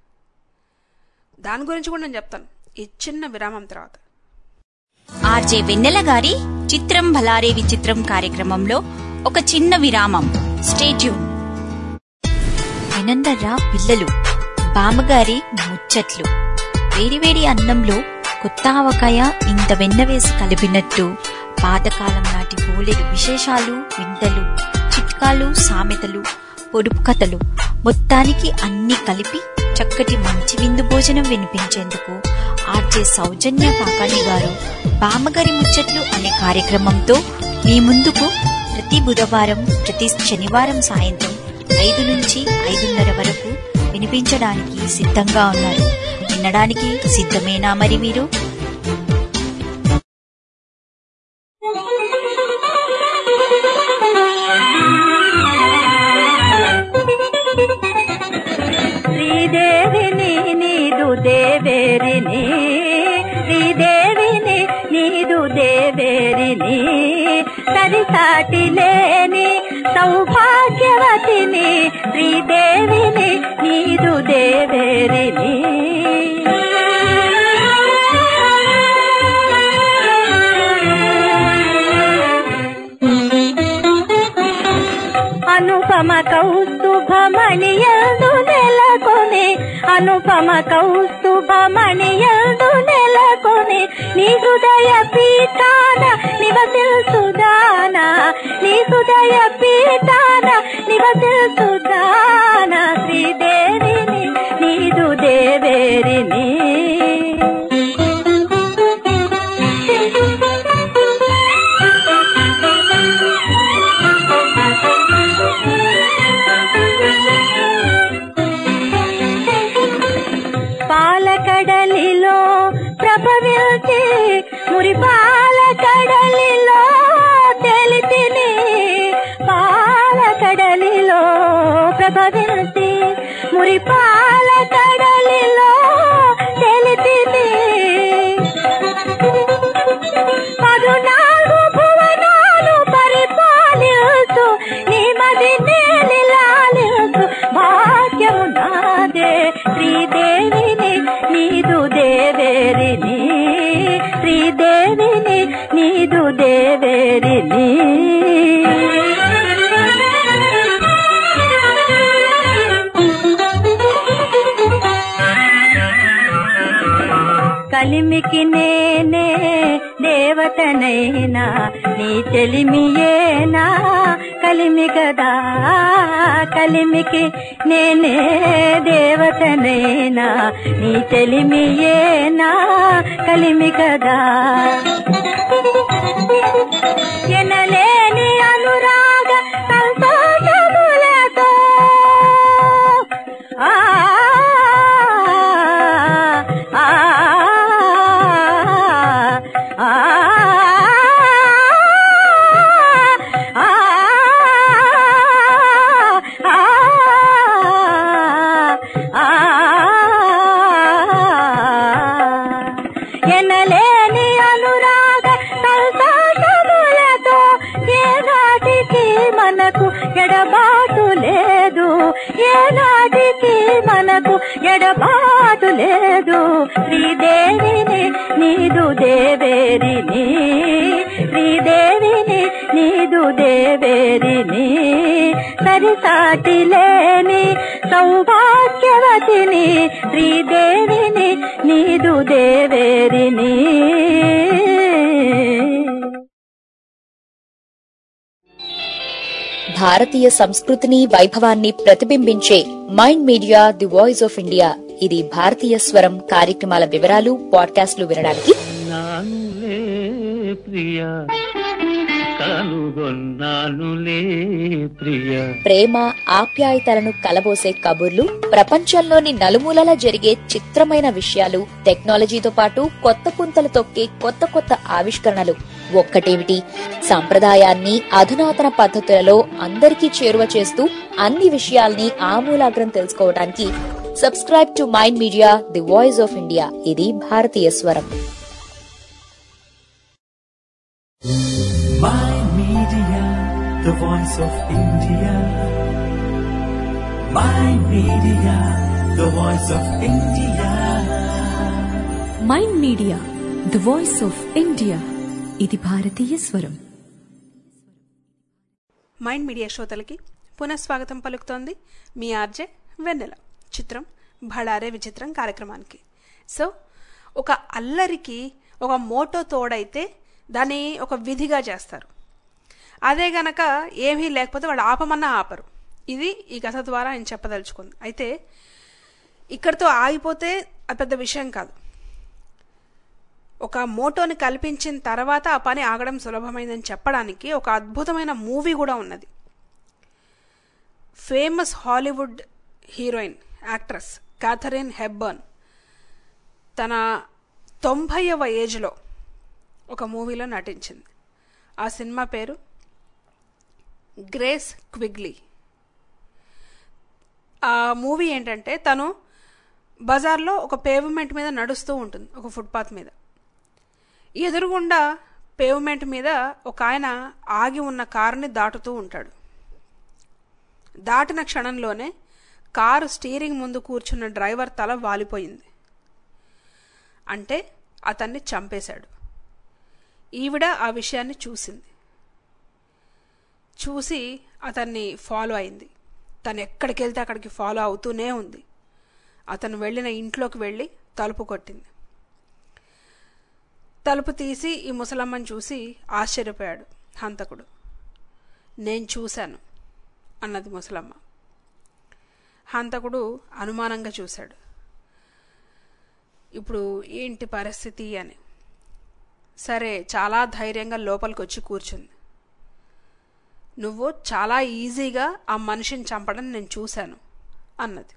దాని గురించి కూడా నేను చెప్తాను ఈ చిన్న విరామం తర్వాత ఆర్జే వెన్నెల గారి చిత్రం భలారే విచిత్రం కార్యక్రమంలో ఒక చిన్న విరామం స్టేట్యూన్ వినందర్రా పిల్లలు బామ్మగారి ముచ్చట్లు వేడివేడి అన్నంలో కొత్త ఆవకాయ ఇంత వెన్న వేసి కలిపినట్టు పాతకాలం నాటి బోలెడు విశేషాలు వింతలు చిట్కాలు సామెతలు పొడుపు కథలు మొత్తానికి అన్ని కలిపి చక్కటి మంచి విందు భోజనం వినిపించేందుకు ఆర్జే సౌజన్య కాకాణి గారు బామ్మగారి ముచ్చట్లు అనే కార్యక్రమంతో మీ ముందుకు ప్రతి బుధవారం ప్రతి శనివారం సాయంత్రం ఐదు నుంచి ఐదున్నర వరకు వినిపించడానికి సిద్ధంగా ఉన్నారు వినడానికి సిద్ధమేనా మరి మీరు శ్రీదేవిని నీదు దేవేరిని శ్రీదేవిని నీదు దేవేరిని సరిసాటి లేని సౌభాగ్యవతిని శ్రీదేవిని నీదు దేవేరిని అనుపమ కౌస్తుభమణియందు నెలకొని అనుపమ కౌస్తుభమణియందు నెలకొని నీ హృదయ పీఠాన నివసిల్సుదాన నీ హృదయ పీఠాన నివసిల్సుదాన శ్రీదేవిని నీదు దేవేరిని పాలకడలిలో ప్రభవిల్చి మురి పాలకడలిలో తెలితిని పాలకడలిలో ప్రభవిల్చి మురి పాలకడలిలో తెలితిని పదునాలుగు భువనాలు పరిపాలిస్తూ నీ మది నేలిలాలిస్తూ భాగ్యము నాదే శ్రీదేవిని నీదు దేవేరిని శ్రీదేవిని నీదు దేవేరిని కలిమికి నేనే దేవతనైనా నీ చెలిమియేనా కలిమి కదా కలిమికి నేనే దేవతనైనా నీ చెలిమియేనా కలిమి కదా ఎనలేని అనురాగ సంతోషములతో ఆ ఆ ఆ ఎనలేని అనురాగ సంతోషములతో ఏ నాటికి మనకు ఎడబాటు లేదు ఏ నాటికి మనకు ఎడబాటు లేదు శ్రీదేవిని నీదు దేవేరిని శ్రీదేవిని నీదు దేవేరిని సరిసాటి లేని సౌభాగ్యవతిని శ్రీదేవిని నీదు దేవేరిని భారతీయ సంస్కృతిని వైభవాన్ని ప్రతిబింబించే Mind Media the voice of India ఇది భారతీయ స్వరం కార్యక్రమాల వివరాలు పాడ్కాస్ట్లు వినడానికి నానులే ప్రియ కనుగొన్నానులే ప్రియ ప్రేమ ఆప్యాయతలను కలబోసే కబుర్లు ప్రపంచంలోని నలుమూలల జరిగే చిత్రమైన విషయాలు టెక్నాలజీతో పాటు కొత్త పుంతలు తొక్కే కొత్త కొత్త ఆవిష్కరణలు ఒక్కటేమిటి సంప్రదాయాన్ని అధునాతన పద్ధతులలో అందరికీ చేరువ చేస్తూ అన్ని విషయాల్ని ఆమూలాగ్రం తెలుసుకోవడానికి subscribe to Mind Media the voice of India ఇది భారతీయ స్వరం Mind Media, the voice of India. Mind Media, the voice of India. Mind Media the voice of India ఇది భారతీయ స్వరం మైండ్ మీడియా శ్రోతలకి పునఃస్వాగతం పలుకుతోంది మీ ఆర్జే వెన్నెల చిత్రం భళారే విచిత్రం కార్యక్రమానికి సో ఒక అల్లరికి ఒక మోటో తోడైతే దాన్ని ఒక విధిగా చేస్తారు అదే గనక ఏమీ లేకపోతే వాళ్ళు ఆపమన్నా ఆపరు ఇది ఈ కథ ద్వారా ఆయన చెప్పదలుచుకుంది అయితే ఇక్కడితో ఆగిపోతే అది పెద్ద విషయం కాదు ఒక మోటోని కల్పించిన తర్వాత ఆ పని ఆగడం సులభమైందని చెప్పడానికి ఒక అద్భుతమైన మూవీ కూడా ఉన్నది famous Hollywood heroine actress Katharine Hepburn తన తొంభైవ ఏజ్లో ఒక మూవీలో నటించింది ఆ సినిమా పేరు గ్రేస్ క్విగ్లీ ఆ మూవీ ఏంటంటే తను బజార్లో ఒక పేవ్మెంట్ మీద నడుస్తూ ఉంటుంది ఒక ఫుట్పాత్ మీద ఎదురుగుండా పేవ్మెంట్ మీద ఒక ఆయన ఆగి ఉన్న కారుని దాటుతూ ఉంటాడు దాటిన క్షణంలోనే కారు స్టీరింగ్ ముందు కూర్చున్న డ్రైవర్ తల వాలిపోయింది అంటే అతన్ని చంపేశాడు ఈవిడ ఆ విషయాన్ని చూసింది చూసి అతన్ని ఫాలో అయింది తను ఎక్కడికి వెళ్తే అక్కడికి ఫాలో అవుతూనే ఉంది అతను వెళ్ళిన ఇంట్లోకి వెళ్ళి తలుపు కొట్టింది తలుపు తీసి ఈ ముసలమ్మని చూసి ఆశ్చర్యపోయాడు హంతకుడు నేను చూశాను అన్నది ముసలమ్మ హంతకుడు అనుమానంగా చూశాడు ఇప్పుడు ఏంటి పరిస్థితి అని సరే చాలా ధైర్యంగా లోపలికి వచ్చి కూర్చుంది నువ్వు చాలా ఈజీగా ఆ మనిషిని చంపడం నేను చూశాను అన్నది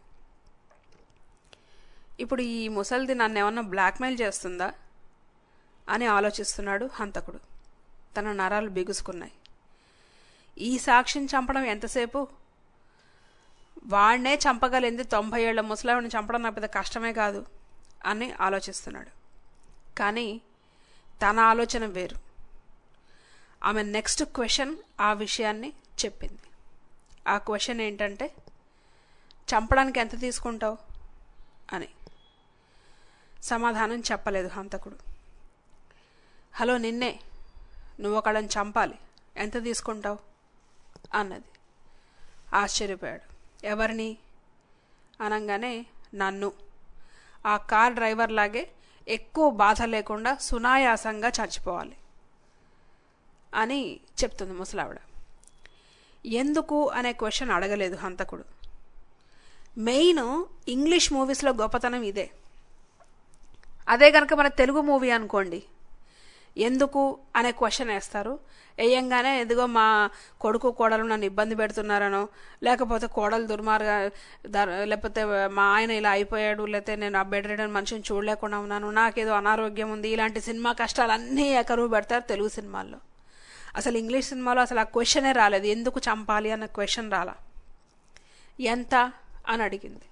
ఇప్పుడు ఈ ముసలిది నన్ను ఏమన్నా బ్లాక్మెయిల్ చేస్తుందా అని ఆలోచిస్తున్నాడు హంతకుడు తన నరాలు బిగుసుకున్నాయి ఈ సాక్షిని చంపడం ఎంతసేపు వాడినే చంపగలింది తొంభై ఏళ్ల ముసలావిని చంపడం నాకు పెద్ద కష్టమే కాదు అని ఆలోచిస్తున్నాడు కానీ తన ఆలోచన వేరు ఆమె నెక్స్ట్ క్వశ్చన్ ఆ విషయాన్ని చెప్పింది ఆ క్వశ్చన్ ఏంటంటే చంపడానికి ఎంత తీసుకుంటావు అని సమాధానం చెప్పలేదు హంతకుడు హలో నిన్నే నువ్వు ఒకళ్ళని చంపాలి ఎంత తీసుకుంటావు అన్నది ఆశ్చర్యపోయాడు ఎవరిని అనగానే నన్ను ఆ కార్ డ్రైవర్ లాగే ఎక్కువ బాధ లేకుండా సునాయాసంగా చచ్చిపోవాలి అని చెప్తుంది ముసలావిడ ఎందుకు అనే క్వశ్చన్ అడగలేదు హంతకుడు మెయిన్ ఇంగ్లీష్ మూవీస్లో గొప్పతనం ఇదే అదే కనుక మన తెలుగు మూవీ అనుకోండి ఎందుకు అనే క్వశ్చన్ వేస్తారు వేయంగానే ఎదుగో మా కొడుకు కోడలు నన్ను ఇబ్బంది పెడుతున్నారనో లేకపోతే కోడలు దుర్మార్గ దర్- లేకపోతే మా ఆయన ఇలా అయిపోయాడు లేకపోతే నేను ఆ బెడ్ రిడన్ మనిషిని చూడలేకుండా ఉన్నాను నాకేదో అనారోగ్యం ఉంది ఇలాంటి సినిమా కష్టాలన్నీ ఎకరువు పెడతారు తెలుగు సినిమాల్లో అసలు ఇంగ్లీష్ సినిమాలో అసలు ఆ క్వశ్చనే రాలేదు ఎందుకు చంపాలి అన్న క్వశ్చన్ రాలా ఎంత అని అడిగింది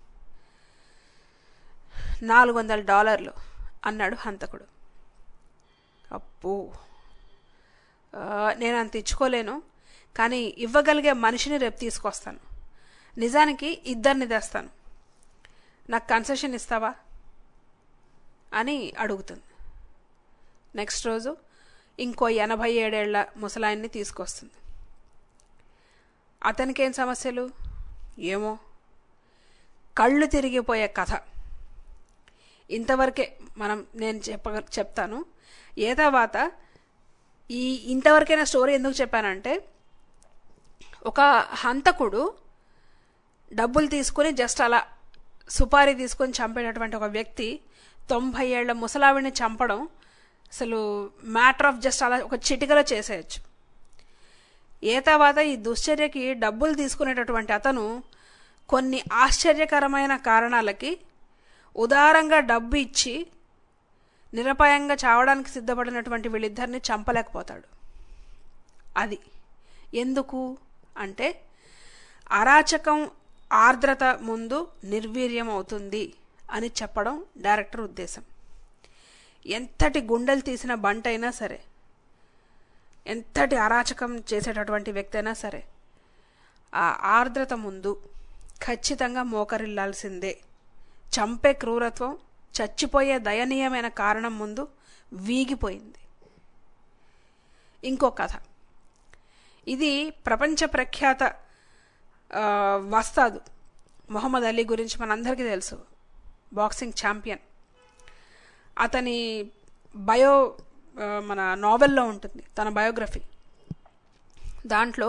నాలుగు వందల డాలర్లు అన్నాడు హంతకుడు అప్పు ఆ, నేను అంత ఇచ్చుకోలేను కానీ ఇవ్వగలిగే మనిషిని రేపు తీసుకొస్తాను నిజానికి ఇద్దరిని తెస్తాను నాకు కన్సెషన్ ఇస్తావా అని అడుగుతుంది నెక్స్ట్ రోజు ఇంకో ఎనభై ఏడేళ్ల ముసలాయన్ని తీసుకొస్తుంది అతనికేం సమస్యలు ఏమో కళ్ళు తిరిగిపోయే కథ ఇంతవరకే మనం నేను చెప్ప చెప్తాను ఏ తర్వాత ఈ ఇంతవరకైనా స్టోరీ ఎందుకు చెప్పానంటే ఒక హంతకుడు డబ్బులు తీసుకుని జస్ట్ అలా సుపారీ తీసుకొని చంపేటటువంటి ఒక వ్యక్తి తొంభై ఏళ్ల ముసలావిడిని చంపడం అసలు మ్యాటర్ ఆఫ్ జస్ట్ అలా ఒక చిటికలో చేసేయచ్చు ఏ తర్వాత ఈ దుశ్చర్యకి డబ్బులు తీసుకునేటటువంటి అతను కొన్ని ఆశ్చర్యకరమైన కారణాలకి ఉదారంగా డబ్బు ఇచ్చి నిరపాయంగా చావడానికి సిద్ధపడినటువంటి వీళ్ళిద్దరిని చంపలేకపోతాడు అది ఎందుకు అంటే అరాచకం ఆర్ద్రత ముందు నిర్వీర్యం అవుతుంది అని చెప్పడం డైరెక్టర్ ఉద్దేశం ఎంతటి గుండెలు తీసిన బంట అయినా సరే ఎంతటి అరాచకం చేసేటటువంటి వ్యక్తి అయినా సరే ఆ ఆర్ద్రత ముందు ఖచ్చితంగా మోకరిల్లాల్సిందే చంపే క్రూరత్వం చచ్చిపోయే దయనీయమైన కారణం ముందు వీగిపోయింది ఇంకో కథ ఇది ప్రపంచ ప్రఖ్యాత ఆ, వస్తాదు మొహమ్మద్ అలీ గురించి మనందరికీ తెలుసు బాక్సింగ్ ఛాంపియన్ అతని బయో ఆ, మన నావెల్లో ఉంటుంది తన బయోగ్రఫీ దాంట్లో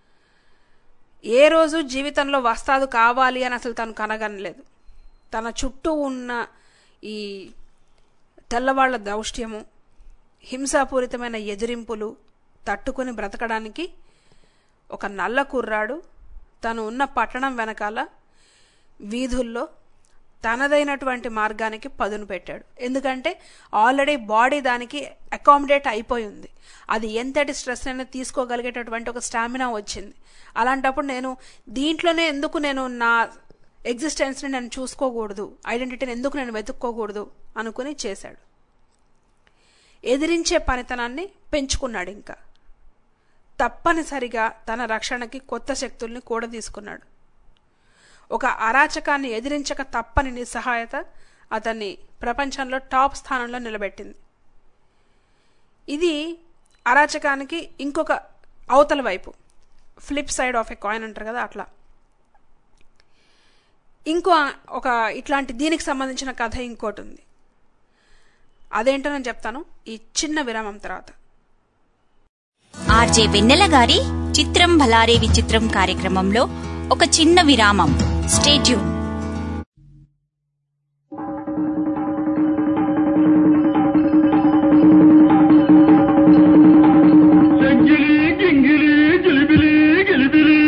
ఏ రోజు జీవితంలో వస్తాదు కావాలి అని అసలు తను కనగనలేదు తన చుట్టూ ఉన్న ఈ తెల్లవాళ్ల దౌష్ట్యము హింసాపూరితమైన ఎదిరింపులు తట్టుకుని బ్రతకడానికి ఒక నల్ల కుర్రాడు తను ఉన్న పట్టణం వెనకాల వీధుల్లో తనదైనటువంటి మార్గానికి పదును పెట్టాడు ఎందుకంటే ఆల్రెడీ బాడీ దానికి అకామిడేట్ అయిపోయి ఉంది అది ఎంతటి స్ట్రెస్ అయినా తీసుకోగలిగేటటువంటి ఒక స్టామినా వచ్చింది అలాంటప్పుడు నేను దీంట్లోనే ఎందుకు నేను నా ఎగ్జిస్టెన్స్ని నేను చూసుకోకూడదు ఐడెంటిటీని ఎందుకు నేను వెతుక్కోకూడదు అనుకుని చేశాడు ఎదిరించే పనితనాన్ని పెంచుకున్నాడు ఇంకా తప్పనిసరిగా తన రక్షణకి కొత్త శక్తుల్ని కూడా తీసుకున్నాడు ఒక అరాచకాన్ని ఎదిరించక తప్పని నిస్సహాయత అతన్ని ప్రపంచంలో టాప్ స్థానంలో నిలబెట్టింది ఇది అరాచకానికి ఇంకొక అవతల వైపు flip side of a coin అంటారు కదా అట్లా ఇంకో ఒక ఇట్లాంటి దీనికి సంబంధించిన కథ ఇంకోటి ఉంది అదేంటో నేను చెప్తాను ఈ చిన్న విరామం తర్వాత ఆర్జే వెన్నెల గారి చిత్రం భలారే విచిత్రం కార్యక్రమంలో ఒక చిన్న విరామం స్టేట్యూన్ చెంగిలి గింగిలి గిలిబిలి గిలిబిలి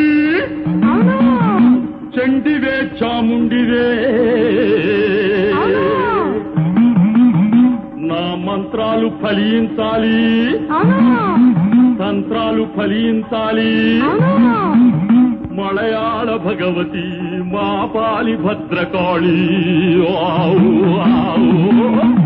చండివే చాముండివే నా మంత్రాలు ఫలించాలి తంత్రాలు ఫలించాలి మలయాళ భగవతి మా పాలి భద్రకాళి ఆవు ఆవు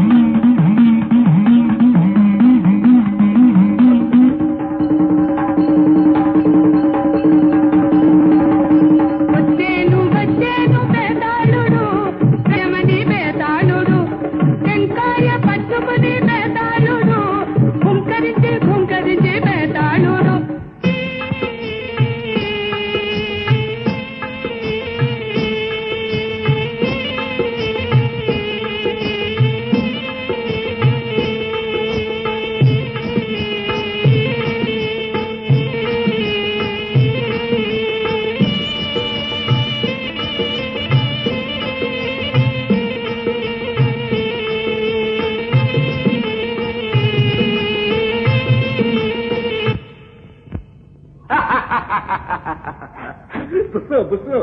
వచ్చేను వచ్చేను బేతాళుడు ప్రేమని బేతాళుడు టెంకాయ పట్టుకుని బేతాళుడు హుంకరించి హుంకరించి బేతాళుడు బుస్సు బుస్సు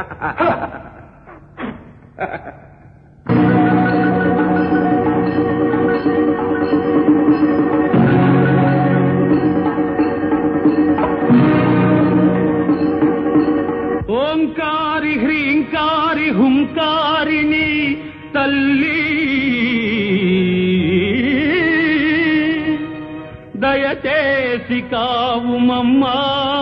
ఓంకారి హ్రీంకారి హుంకారిని తల్లి దయచేసి కావుమమ్మా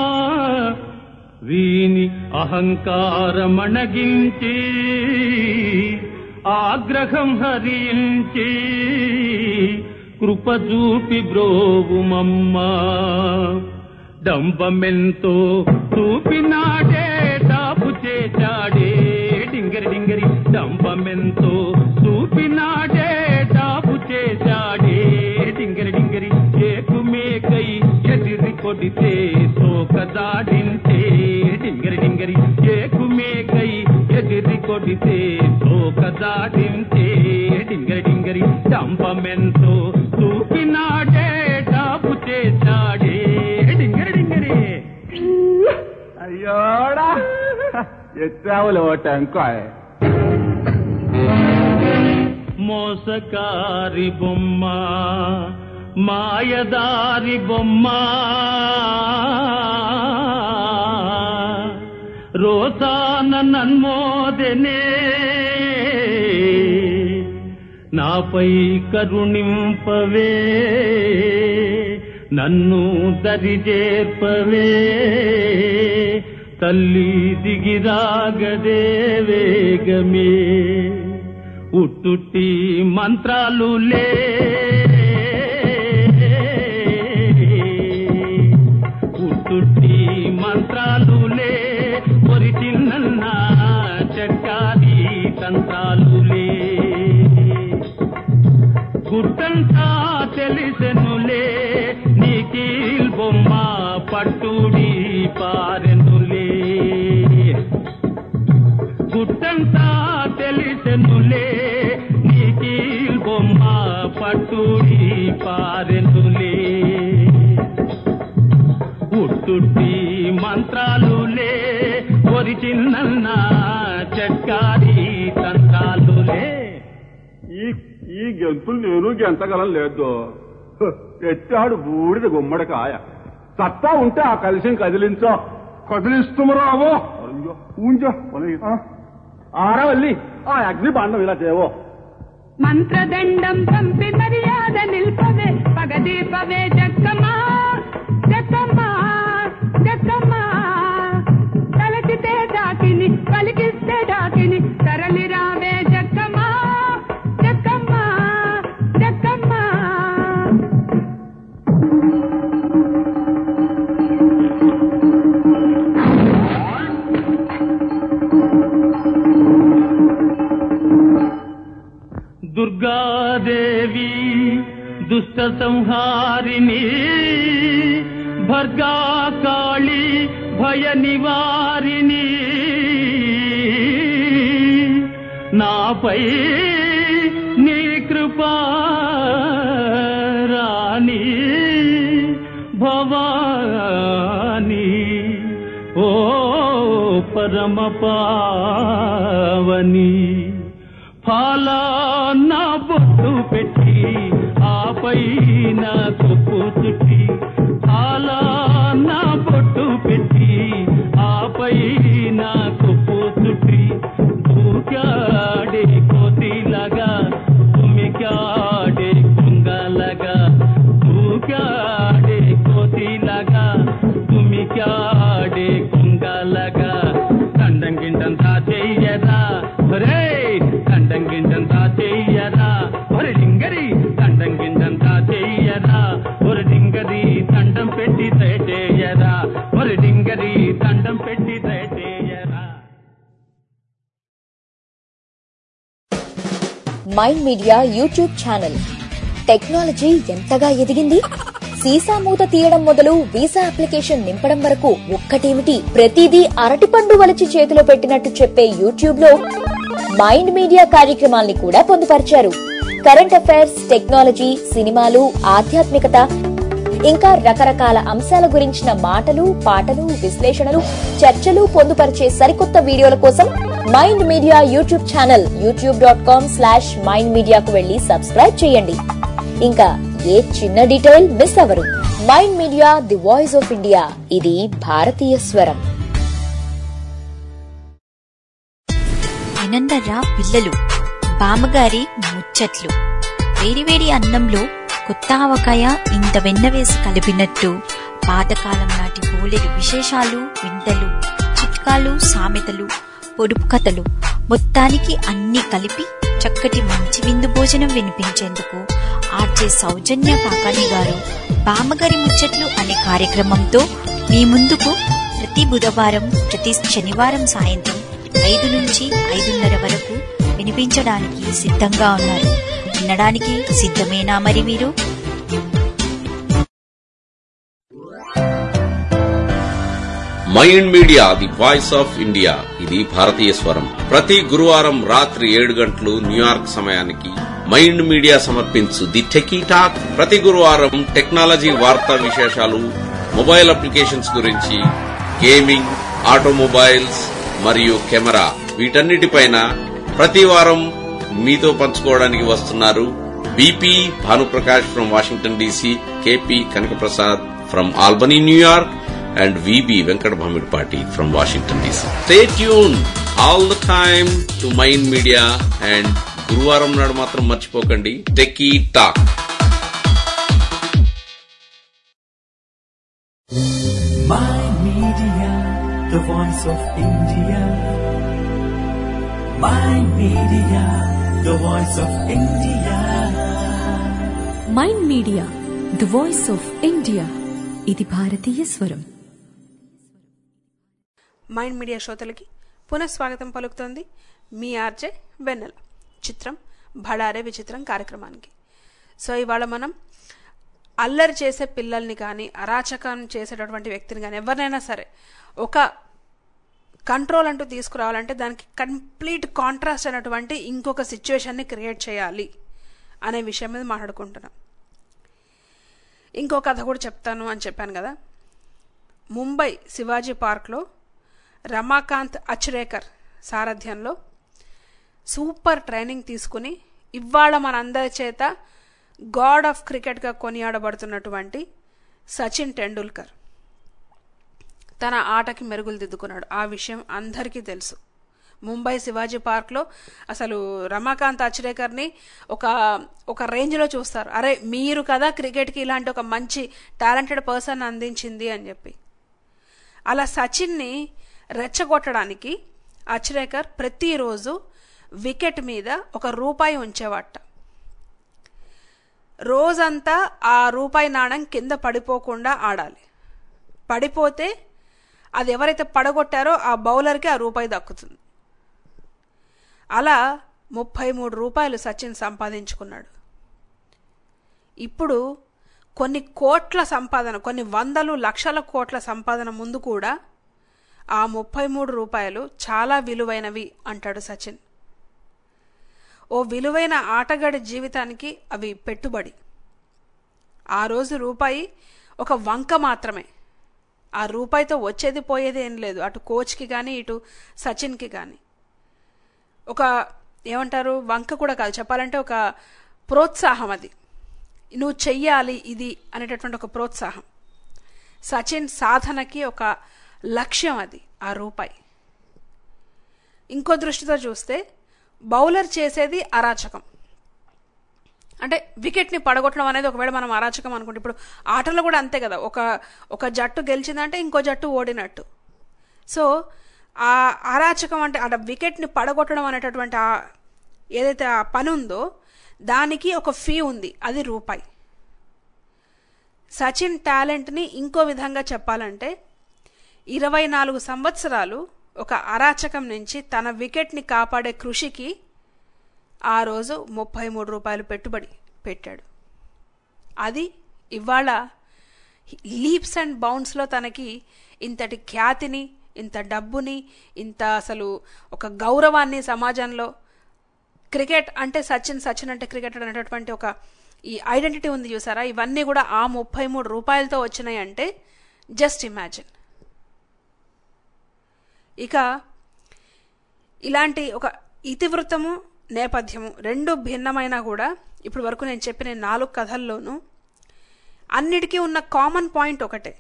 వీని అహంకారమణగించి ఆగ్రహం హరించి కృపజూపి బ్రోవుమమ్మా డంబమెంతో చూపినాడే డాబు చేశాడే డింగరి డింగరి డంబమెంతో చూపినాడే డాబు చేశాడే డింగరి డింగరి ఏకుమేకై ఎదిరి కొడితే సోక దాడింటే డింగరి డింగరి ఏకుమేకై ఎదిరి కొడితే సోక దాడింటే డింగరి డింగరి డంబమెంతో చూపినాడే డాబు చేశాడే డింగరి డింగరి అయ్యోడా ఎత్తావులో టెంకాయ మోసకారి బొమ్మ మాయదారి బొమ్మ రోసాన నన్మోదనే నాపై కరుణింపవే నన్ను దరిజేర్పవే తల్లి దిగిరాగదే వేగమే ఉట్టుట్టి మంత్రాలు లే ఉట్టుట్టి మంత్రాలు లే పొరి చిన్న చక్కారి తంత్రాలు లే గుట్టంతా తెలిసెనులే నీకీల్ బొమ్మ పట్టుడి పారెనులే గుట్టంతా తెలిసెనులే నీకీల్ బొమ్మ పట్టుడి పారెనులే ఉట్టుట్టి మంత్రాలులే ఒరి చిన్న చట్కారి తంత్రాలులే ఈ ఈ గెంతులు నేను గెంతగలం లేదు హ, ఎత్తాడు బూడిద గుమ్మడికాయ సత్తా ఉంటే ఆ కలిసిని కదిలించో కదిలిస్తుమరావో అయ్యో ఊంజో ఆరవల్లి ఆ అగ్ని బాండం ఇలా చేయవో మంత్రదండం పంపి మర్యాద నిల్పవే పగదీపవే జక్కమ్మా జక్కమ్మా జక్కమ్మా తలచితే డాకిని పలికిస్తే డాకిని తరలి రావే జక్కమ్మా జక్కమ్మా జక్కమ్మా దుర్గాదేవి దుష్ట సంహారిణి భర్గా కాళి భయ నివారిణి నాపై నీ కృపా రాణి భవాని ఓ పరమ పావని ఫలానా బొట్టు పెట్టి ఆపై నా కొప్పు చుట్టి ఫలానా బొట్టు పెట్టి ఆపై నా కొప్పు చుట్టి దూకాడే కోతిలాగా తుమికాడే కుంగలగా దూకాడే కోతిలాగా తుమికాడే కుంగలగా దండం గిండంతా చెయ్యరా ఒరే దండం గిండంతా చెయ్యరా ఒరే డింగరి దండం గిండంతా చెయ్యరా ఒరే డింగరి దండం పెట్టి దయచేయరా ఒరే డింగరి దండం పెట్టి దయచేయరా Mind Media YouTube channel technology ఎంతగా ఎదిగింది సీసా మూత తీయడం మొదలు వీసా అప్లికేషన్ నింపడం వరకు ఒక్కటేమిటి ప్రతిదీ అరటిపండు వలిచి చేతిలో పెట్టినట్టు చెప్పే యూట్యూబ్ లో మైండ్ మీడియా కార్యక్రమాల్ని కూడా పొందుపరిచారు కరెంట్ అఫైర్స్ టెక్నాలజీ సినిమాలు ఆధ్యాత్మికత ఇంకా రకరకాల అంశాల గురించిన మాటలు పాటలు విశ్లేషణలు చర్చలు పొందుపరిచే సరికొత్త వీడియోల కోసం Mind Media YouTube channel YouTube dot com slash Mind మీడియాకు వెళ్లి సబ్స్క్రైబ్ చేయండి ఇంకా ఏ చిన్న డీటెయిల్ మిస్ అవరు Mind Media the voice of India ఇది భారతీయ స్వరం వినందర్రా పిల్లలు బామ్మగారి ముచ్చట్లు వేడివేడి అన్నంలో కొత్త ఆవకాయ ఇంత వెన్న వేసి కలిపినట్టు పాతకాలం నాటి బోలెడు విశేషాలు వింతలు చిట్కాలు సామెతలు పొడుపు కథలు మొత్తానికి అన్ని కలిపి చక్కటి మంచి విందు భోజనం వినిపించేందుకు ఆర్జే సౌజన్య కాకాని గారు బామ్మగారి ముచ్చట్లు అనే కార్యక్రమంతో మీ ముందుకు ప్రతి బుధవారం ప్రతి శనివారం సాయంత్రం ఐదు నుంచి ఐదున్నర వరకు వినిపించడానికి సిద్ధంగా ఉన్నారు వినడానికి సిద్ధమేనా మరి మీరు Mind Media the voice of India ఇది భారతీయ స్వరం ప్రతి గురువారం రాత్రి ఏడు గంటలు న్యూయార్క్ సమయానికి మైండ్ మీడియా సమర్పించు ది టెకీ టాక్ ప్రతి గురువారం టెక్నాలజీ వార్తా విశేషాలు మొబైల్ అప్లికేషన్స్ గురించి గేమింగ్ ఆటోమొబైల్స్ మరియు కెమెరా వీటన్నిటిపైన ప్రతి వారం మీతో పంచుకోవడానికి వస్తున్నారు BP Bhanuprakash from Washington DC KP Kanakaprasad from Albany New York and VB Venkat Bhamidpati from Washington DC. Stay tuned all the time to Mind Media and గురువారం నాడు మాత్రం మర్చిపోకండి techie talk Mind Media, the voice of India. Mind Media, the voice of India. Mind Media the voice of India ఇది భారతీయ స్వరం మైండ్ మీడియా శ్రోతలకి పునఃస్వాగతం పలుకుతోంది మీ ఆర్జే వెన్నెల చిత్రం భడారే విచిత్రం కార్యక్రమానికి సో ఇవాళ మనం అల్లరి చేసే పిల్లల్ని కానీ అరాచకం చేసేటటువంటి వ్యక్తిని కానీ ఎవరినైనా సరే ఒక కంట్రోల్ అంటూ తీసుకురావాలంటే దానికి కంప్లీట్ కాంట్రాస్ట్ అయినటువంటి ఇంకొక సిచ్యువేషన్ని క్రియేట్ చేయాలి అనే విషయం మీద మాట్లాడుకుంటున్నాం ఇంకో కథ కూడా చెప్తాను అని చెప్పాను కదా ముంబై శివాజీ పార్క్లో రమాకాంత్ అచ్రేకర్ సారథ్యంలో సూపర్ ట్రైనింగ్ తీసుకుని ఇవాళ మనందరి చేత గాడ్ ఆఫ్ క్రికెట్గా కొనియాడబడుతున్నటువంటి సచిన్ టెండూల్కర్ తన ఆటకి మెరుగులు దిద్దుకున్నాడు ఆ విషయం అందరికీ తెలుసు ముంబై శివాజీ పార్క్లో అసలు రమాకాంత్ అచ్రేకర్ని ఒక ఒక రేంజ్లో చూస్తారు అరే మీరు కదా క్రికెట్కి ఇలాంటి ఒక మంచి టాలెంటెడ్ పర్సన్ అందించింది అని చెప్పి అలా సచిన్ని రెచ్చగొట్టడానికి అచ్రేకర్ ప్రతిరోజు వికెట్ మీద ఒక రూపాయి ఉంచేవాట రోజంతా ఆ రూపాయి నాణం కింద పడిపోకుండా ఆడాలి పడిపోతే అది ఎవరైతే పడగొట్టారో ఆ బౌలర్కి ఆ రూపాయి దక్కుతుంది అలా ముప్పై మూడు రూపాయలు సచిన్ సంపాదించుకున్నాడు ఇప్పుడు కొన్ని కోట్ల సంపాదన కొన్ని వందలు లక్షల కోట్ల సంపాదన ముందు కూడా ఆ ముప్పై మూడు రూపాయలు చాలా విలువైనవి అంటాడు సచిన్ ఓ విలువైన ఆటగాడి జీవితానికి అవి పెట్టుబడి ఆ రోజు రూపాయి ఒక వంక మాత్రమే ఆ రూపాయితో వచ్చేది పోయేది ఏం లేదు అటు కోచ్కి కానీ ఇటు సచిన్కి కానీ ఒక ఏమంటారు వంక కూడా కాదు చెప్పాలంటే ఒక ప్రోత్సాహం అది నువ్వు చెయ్యాలి ఇది అనేటటువంటి ఒక ప్రోత్సాహం సచిన్ సాధనకి ఒక లక్ష్యం అది ఆ రూపాయి ఇంకో దృష్టితో చూస్తే బౌలర్ చేసేది అరాచకం అంటే వికెట్ని పడగొట్టడం అనేది ఒకవేళ మనం అరాచకం అనుకుంటే ఇప్పుడు ఆటలో కూడా అంతే కదా ఒక ఒక జట్టు గెలిచిందంటే ఇంకో జట్టు ఓడినట్టు సో ఆ అరాచకం అంటే అక్కడ వికెట్ని పడగొట్టడం అనేటటువంటి ఆ ఏదైతే ఆ పని ఉందో దానికి ఒక ఫీ ఉంది అది రూపాయి సచిన్ టాలెంట్ని ఇంకో విధంగా చెప్పాలంటే ఇరవై నాలుగు సంవత్సరాలు ఒక అరాచకం నుంచి తన వికెట్ని కాపాడే కృషికి ఆ రోజు ముప్పై మూడు రూపాయలు పెట్టుబడి పెట్టాడు అది ఇవాళ లీప్స్ అండ్ బౌన్స్లో తనకి ఇంతటి ఖ్యాతిని ఇంత డబ్బుని ఇంత అసలు ఒక గౌరవాన్ని సమాజంలో క్రికెట్ అంటే సచిన్ సచిన్ అంటే క్రికెట్ అనేటటువంటి ఒక ఈ ఐడెంటిటీ ఉంది చూసారా ఇవన్నీ కూడా ఆ ముప్పై మూడు రూపాయలతో వచ్చినాయి అంటే జస్ట్ ఇమాజిన్ ఇక ఇలాంటి ఒక ఇతివృత్తము నేపథ్యము రెండు భిన్నమైనా కూడా ఇప్పుడు వరకు నేను చెప్పిన ఈ నాలుగు కథల్లోనూ అన్నిటికీ ఉన్న కామన్ పాయింట్ ఒకటే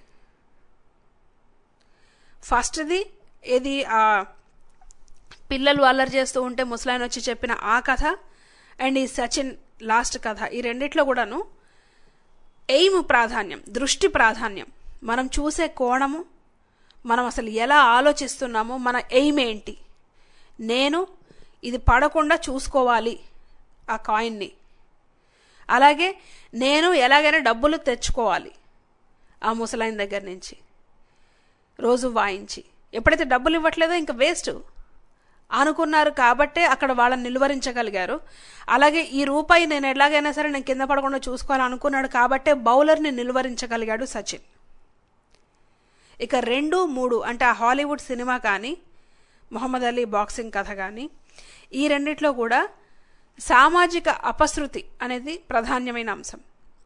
ఫస్ట్ది ఏది ఆ పిల్లలు అల్లరి చేస్తూ ఉంటే ముసలాయన వచ్చి చెప్పిన ఆ కథ అండ్ ఈ సచిన్ లాస్ట్ కథ ఈ రెండిట్లో కూడాను ఎయిమ్ ప్రాధాన్యం దృష్టి ప్రాధాన్యం మనం చూసే కోణము మనం అసలు ఎలా ఆలోచిస్తున్నామో మన ఎయిమ్ ఏంటి నేను ఇది పడకుండా చూసుకోవాలి ఆ కాయిన్ని అలాగే నేను ఎలాగైనా డబ్బులు తెచ్చుకోవాలి ఆ ముసలాయన దగ్గర నుంచి రోజు వాయించి ఎప్పుడైతే డబ్బులు ఇవ్వట్లేదో ఇంకా వేస్ట్ అనుకున్నారు కాబట్టే అక్కడ వాళ్ళని నిలువరించగలిగారు అలాగే ఈ రూపాయి నేను ఎలాగైనా సరే నేను కింద పడకుండా చూసుకోవాలి అనుకున్నాడు కాబట్టే బౌలర్ని నిలువరించగలిగాడు సచిన్ ఇక రెండు మూడు అంటే ఆ హాలీవుడ్ సినిమా కానీ మొహమ్మద్ అలీ బాక్సింగ్ కథ కానీ ఈ రెండిట్లో కూడా సామాజిక అపశృతి అనేది ప్రధానమైన అంశం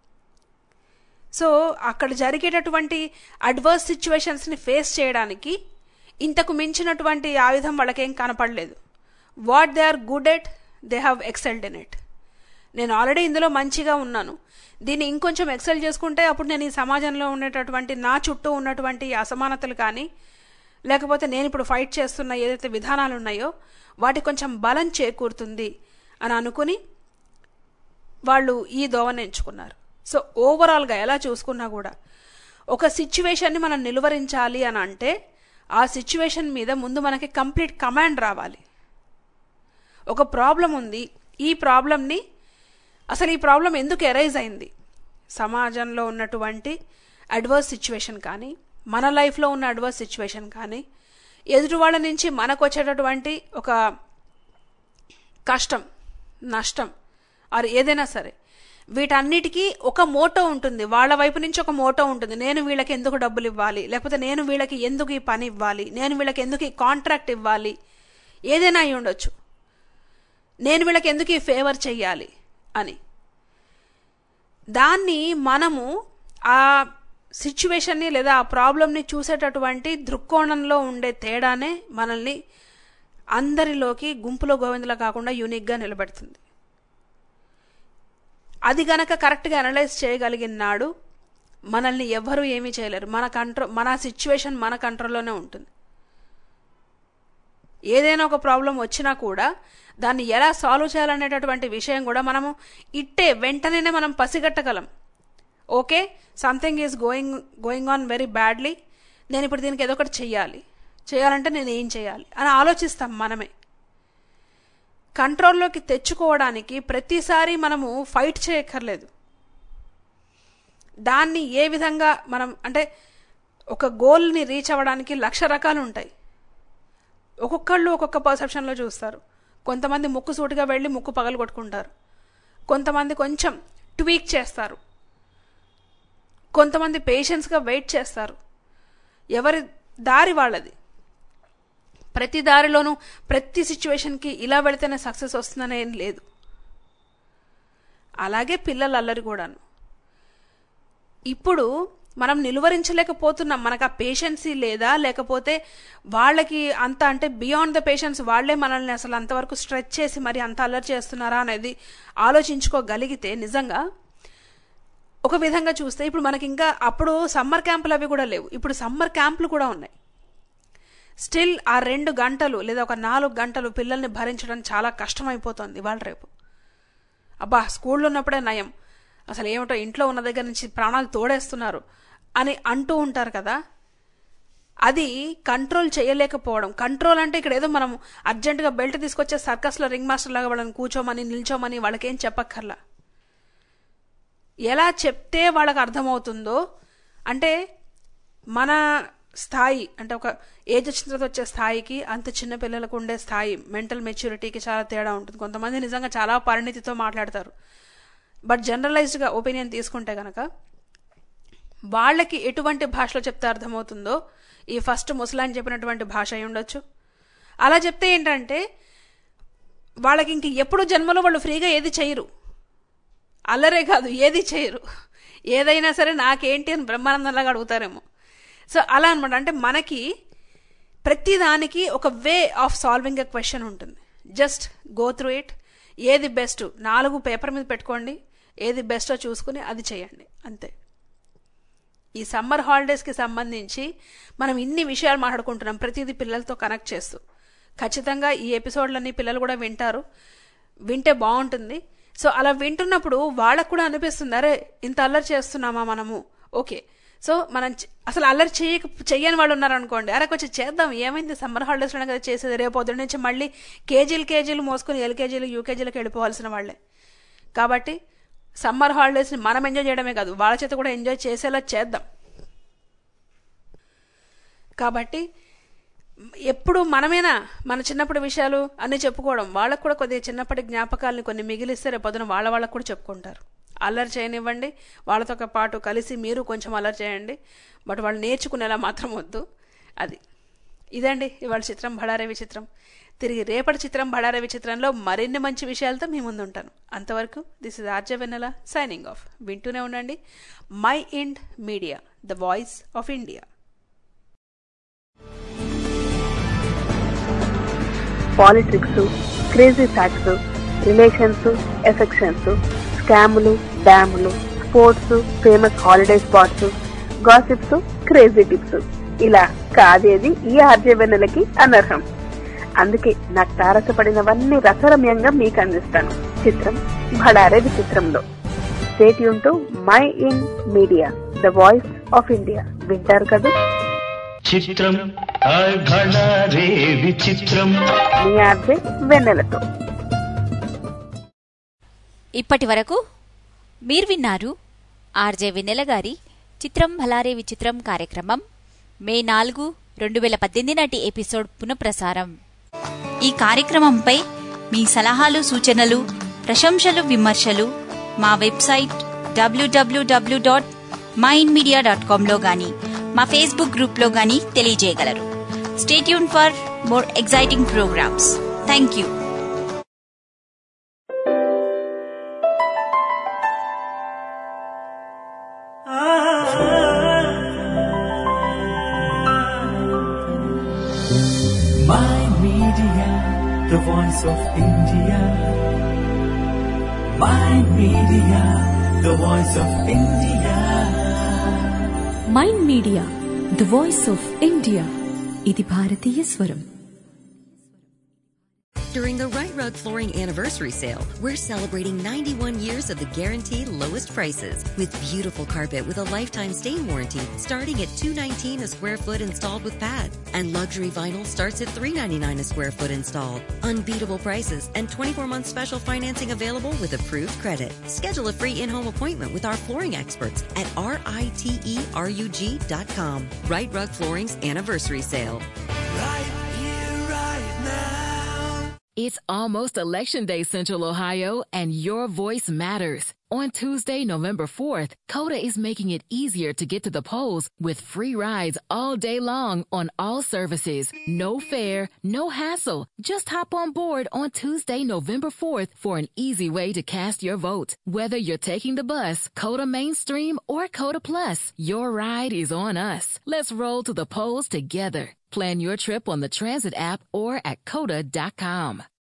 సో అక్కడ జరిగేటటువంటి అడ్వర్స్ సిచ్యువేషన్స్ని ఫేస్ చేయడానికి ఇంతకు మించినటువంటి ఆయుధం వాళ్ళకేం కనపడలేదు what they are good at they have excelled in it నేను ఆల్రెడీ ఇందులో మంచిగా ఉన్నాను దీన్ని ఇంకొంచెం ఎక్సెల్ చేసుకుంటే అప్పుడు నేను ఈ సమాజంలో ఉండేటటువంటి నా చుట్టూ ఉన్నటువంటి అసమానతలు కానీ లేకపోతే నేను ఇప్పుడు ఫైట్ చేస్తున్న ఏదైతే విధానాలు ఉన్నాయో వాటి కొంచెం బలం చేకూరుతుంది అని అనుకుని వాళ్ళు ఈ దోవని ఎంచుకున్నారు సో ఓవరాల్గా ఎలా చూసుకున్నా కూడా ఒక సిచ్యువేషన్ని మనం నిలువరించాలి అని అంటే ఆ సిచ్యువేషన్ మీద ముందు మనకి కంప్లీట్ కమాండ్ రావాలి ఒక ప్రాబ్లం ఉంది ఈ ప్రాబ్లంని అసలు ఈ ప్రాబ్లం ఎందుకు ఎరైజ్ అయింది సమాజంలో ఉన్నటువంటి అడ్వర్స్ సిచ్యువేషన్ కానీ మన లైఫ్లో ఉన్న అడ్వర్స్ సిచ్యువేషన్ కానీ ఎదుటి వాళ్ళ నుంచి మనకు వచ్చేటటువంటి ఒక కష్టం నష్టం ఆర్ ఏదైనా సరే వీటన్నిటికీ ఒక మోటో ఉంటుంది వాళ్ళ వైపు నుంచి ఒక మోటో ఉంటుంది నేను వీళ్ళకి ఎందుకు డబ్బులు ఇవ్వాలి లేకపోతే నేను వీళ్ళకి ఎందుకు ఈ పని ఇవ్వాలి నేను వీళ్ళకి ఎందుకు ఈ కాంట్రాక్ట్ ఇవ్వాలి ఏదైనా అయి ఉండొచ్చు నేను వీళ్ళకి ఎందుకు ఈ ఫేవర్ చెయ్యాలి అని దాన్ని మనము ఆ సిచ్యువేషన్ని లేదా ఆ ప్రాబ్లమ్ని చూసేటటువంటి దృక్కోణంలో ఉండే తేడానే మనల్ని అందరిలోకి గుంపులో గోవిందులా కాకుండా యూనిక్గా నిలబెడుతుంది అది గనక కరెక్ట్గా అనలైజ్ చేయగలిగిన నాడు మనల్ని ఎవ్వరూ ఏమీ చేయలేరు మన కంట్రోల్ మన సిచ్యువేషన్ మన కంట్రోల్లోనే ఉంటుంది ఏదైనా ఒక ప్రాబ్లం వచ్చినా కూడా దాన్ని ఎలా సాల్వ్ చేయాలనేటటువంటి విషయం కూడా మనము ఇట్టే వెంటనే మనం పసిగట్టగలం okay something is going going on very badly నేను ఇప్పుడు దీనికి ఏదో ఒకటి చెయ్యాలి చేయాలంటే నేను ఏం చేయాలి అని ఆలోచిస్తాం మనమే కంట్రోల్లోకి తెచ్చుకోవడానికి ప్రతిసారి మనము ఫైట్ చేయక్కర్లేదు దాన్ని ఏ విధంగా మనం అంటే ఒక గోల్ని రీచ్ అవ్వడానికి లక్ష రకాలు ఉంటాయి ఒక్కొక్కళ్ళు ఒక్కొక్క పర్సెప్షన్లో చూస్తారు కొంతమంది ముక్కు సూటిగా వెళ్ళి ముక్కు పగలు కొట్టుకుంటారు కొంతమంది కొంచెం ట్వీక్ చేస్తారు కొంతమంది పేషెన్స్గా వెయిట్ చేస్తారు ఎవరి దారి వాళ్ళది ప్రతి దారిలోనూ ప్రతి సిచ్యువేషన్కి ఇలా వెళితేనే సక్సెస్ వస్తుందని ఏం లేదు అలాగే పిల్లల అల్లరి కూడాను ఇప్పుడు మనం నిలువరించలేకపోతున్నాం మనకు ఆ పేషెన్సీ లేదా లేకపోతే వాళ్ళకి అంత అంటే బియాండ్ ద పేషెన్స్ వాళ్లే మనల్ని అసలు అంతవరకు స్ట్రెచ్ చేసి మరి అంత అల్లరి చేస్తున్నారా అనేది ఆలోచించుకోగలిగితే నిజంగా ఒక విధంగా చూస్తే ఇప్పుడు మనకి ఇంకా అప్పుడు సమ్మర్ క్యాంపులు అవి కూడా లేవు ఇప్పుడు సమ్మర్ క్యాంపులు కూడా ఉన్నాయి స్టిల్ ఆ రెండు గంటలు లేదా ఒక నాలుగు గంటలు పిల్లల్ని భరించడం చాలా కష్టమైపోతుంది ఇవాళ రేపు అబ్బా స్కూల్లో ఉన్నప్పుడే నయం అసలు ఏమిటో ఇంట్లో ఉన్న దగ్గర నుంచి ప్రాణాలు తోడేస్తున్నారు అని అంటూ ఉంటారు కదా అది కంట్రోల్ చేయలేకపోవడం కంట్రోల్ అంటే ఇక్కడ ఏదో మనం అర్జెంటుగా బెల్ట్ తీసుకొచ్చే సర్కస్లో రింగ్ మాస్టర్ లాగా వాళ్ళని కూర్చోమని నిల్చోమని వాళ్ళకేం చెప్పక్కర్లా ఎలా చెప్తే వాళ్ళకి అర్థమవుతుందో అంటే మన స్థాయి అంటే ఒక ఏజ్ వచ్చిన తర్వాత వచ్చే స్థాయికి అంత చిన్న పిల్లలకు ఉండే స్థాయి మెంటల్ మెచ్యూరిటీకి చాలా తేడా ఉంటుంది కొంతమంది నిజంగా చాలా పరిణితితో మాట్లాడతారు బట్ జనరలైజ్డ్గా ఒపీనియన్ తీసుకుంటే కనుక వాళ్ళకి ఎటువంటి భాషలో చెప్తే అర్థమవుతుందో ఈ ఫస్ట్ ముసలాన్ చెప్పినటువంటి భాష అయి ఉండొచ్చు అలా చెప్తే ఏంటంటే వాళ్ళకి ఇంక ఎప్పుడు జన్మలో వాళ్ళు ఫ్రీగా ఏది చేయరు అల్లరే కాదు ఏది చేయరు ఏదైనా సరే నాకేంటి అని బ్రహ్మానందంలాగా అడుగుతారేమో సో అలా అనమాట అంటే మనకి ప్రతి దానికి ఒక way of solving a question ఉంటుంది జస్ట్ గో త్రూ ఇట్ ఏది బెస్ట్ నాలుగు పేపర్ మీద పెట్టుకోండి ఏది బెస్టో చూసుకుని అది చేయండి అంతే ఈ సమ్మర్ హాలిడేస్కి సంబంధించి మనం ఇన్ని విషయాలు మాట్లాడుకుంటున్నాం ప్రతిదీ పిల్లలతో కనెక్ట్ చేస్తూ ఖచ్చితంగా ఈ ఎపిసోడ్లన్నీ పిల్లలు కూడా వింటారు వింటే బాగుంటుంది సో అలా వింటున్నప్పుడు వాళ్ళకు కూడా అనిపిస్తుంది అరే ఇంత అల్లరి చేస్తున్నామా మనము ఓకే సో మనం చ- అసలు అల్లరి చేయక చెయ్యని వాళ్ళు ఉన్నారనుకోండి అరే కొంచెం చేద్దాం ఏమైంది సమ్మర్ హాలిడేస్లోనే కదా చేసేది రేపు పొద్దున్న నుంచి మళ్ళీ కేజీలు కేజీలు మోసుకొని ఎల్కేజీలు యూకేజీలకు వెళ్ళిపోవాల్సిన వాళ్ళే కాబట్టి సమ్మర్ హాలిడేస్ని మనం ఎంజాయ్ చేయడమే కాదు వాళ్ళ చేత కూడా ఎంజాయ్ చేసేలా చేద్దాం కాబట్టి ఎప్పుడు మనమేనా మన చిన్నప్పటి విషయాలు అన్నీ చెప్పుకోవడం వాళ్ళకు కూడా కొద్దిగా చిన్నప్పటి జ్ఞాపకాలని కొన్ని మిగిలిస్తే రేపు పొద్దున వాళ్ళ వాళ్ళకు కూడా చెప్పుకుంటారు అల్లరి చేయనివ్వండి వాళ్ళతో పాటు కలిసి మీరు కొంచెం అల్లరి చేయండి బట్ వాళ్ళు నేర్చుకునేలా మాత్రం వద్దు అది ఇదండి ఇవాళ చిత్రం బడారే విచిత్రం తిరిగి రేపటి చిత్రం బడారే విచిత్రంలో మరిన్ని మంచి విషయాలతో మీ ముందు ఉంటాను అంతవరకు this is RJ Vennela signing off వింటూనే ఉండండి Mind Media the voice of India politics crazy facts relations affections స్కాములు డ్యాములు sports famous holiday spots gossips crazy tips ఇలా కాదేది ఈ ఆర్జే వెన్నెలకి అనర్హం అందుకే నాకు తారసపడినవన్నీ రసరమ్యంగా మీకు అందిస్తాను చిత్రం భడారే విచిత్రంలో stay tuned to Mind Media the voice of India వింటారు కదా చిత్రం ఘడారే విచిత్రం మీ ఆర్జే వెన్నెలతో ఇప్పటి వరకు మీరు విన్నారు ఆర్జే వెన్నెల గారి చిత్రం భలారే విచిత్రం కార్యక్రమం మే నాలుగు రెండు వేల పద్దెనిమిది నాటి ఎపిసోడ్ పునఃప్రసారం ఈ కార్యక్రమంపై మీ సలహాలు సూచనలు ప్రశంసలు విమర్శలు మా website WWW dot Mind Media dot కామ్లో గాని మా ఫేస్బుక్ గ్రూప్లో గాని తెలియజేయగలరు stay tuned for more exciting programmes thank you My Media, the voice of India. My Media, the voice of India. Mind Media the voice of India ఇది భారతీయ స్వరం During the Right Rug Flooring Anniversary Sale, we're celebrating 91 years of the guaranteed lowest prices with beautiful carpet with a lifetime stain warranty starting at $219 a square foot installed with pad. And luxury vinyl starts at $399 a square foot installed. Unbeatable prices and 24 month special financing available with approved credit. Schedule a free in-home appointment with our flooring experts at riterug.com. Right Rug Flooring's Anniversary Sale. It's almost Election Day, Central Ohio, and your voice matters. On Tuesday, November 4th, CODA is making it easier to get to the polls with free rides all day long on all services. No fare, no hassle. Just hop on board on Tuesday, November 4th for an easy way to cast your vote. Whether you're taking the bus, CODA Mainstream, or CODA Plus, your ride is on us. Let's roll to the polls together. Plan your trip on the Transit app or at CODA.com.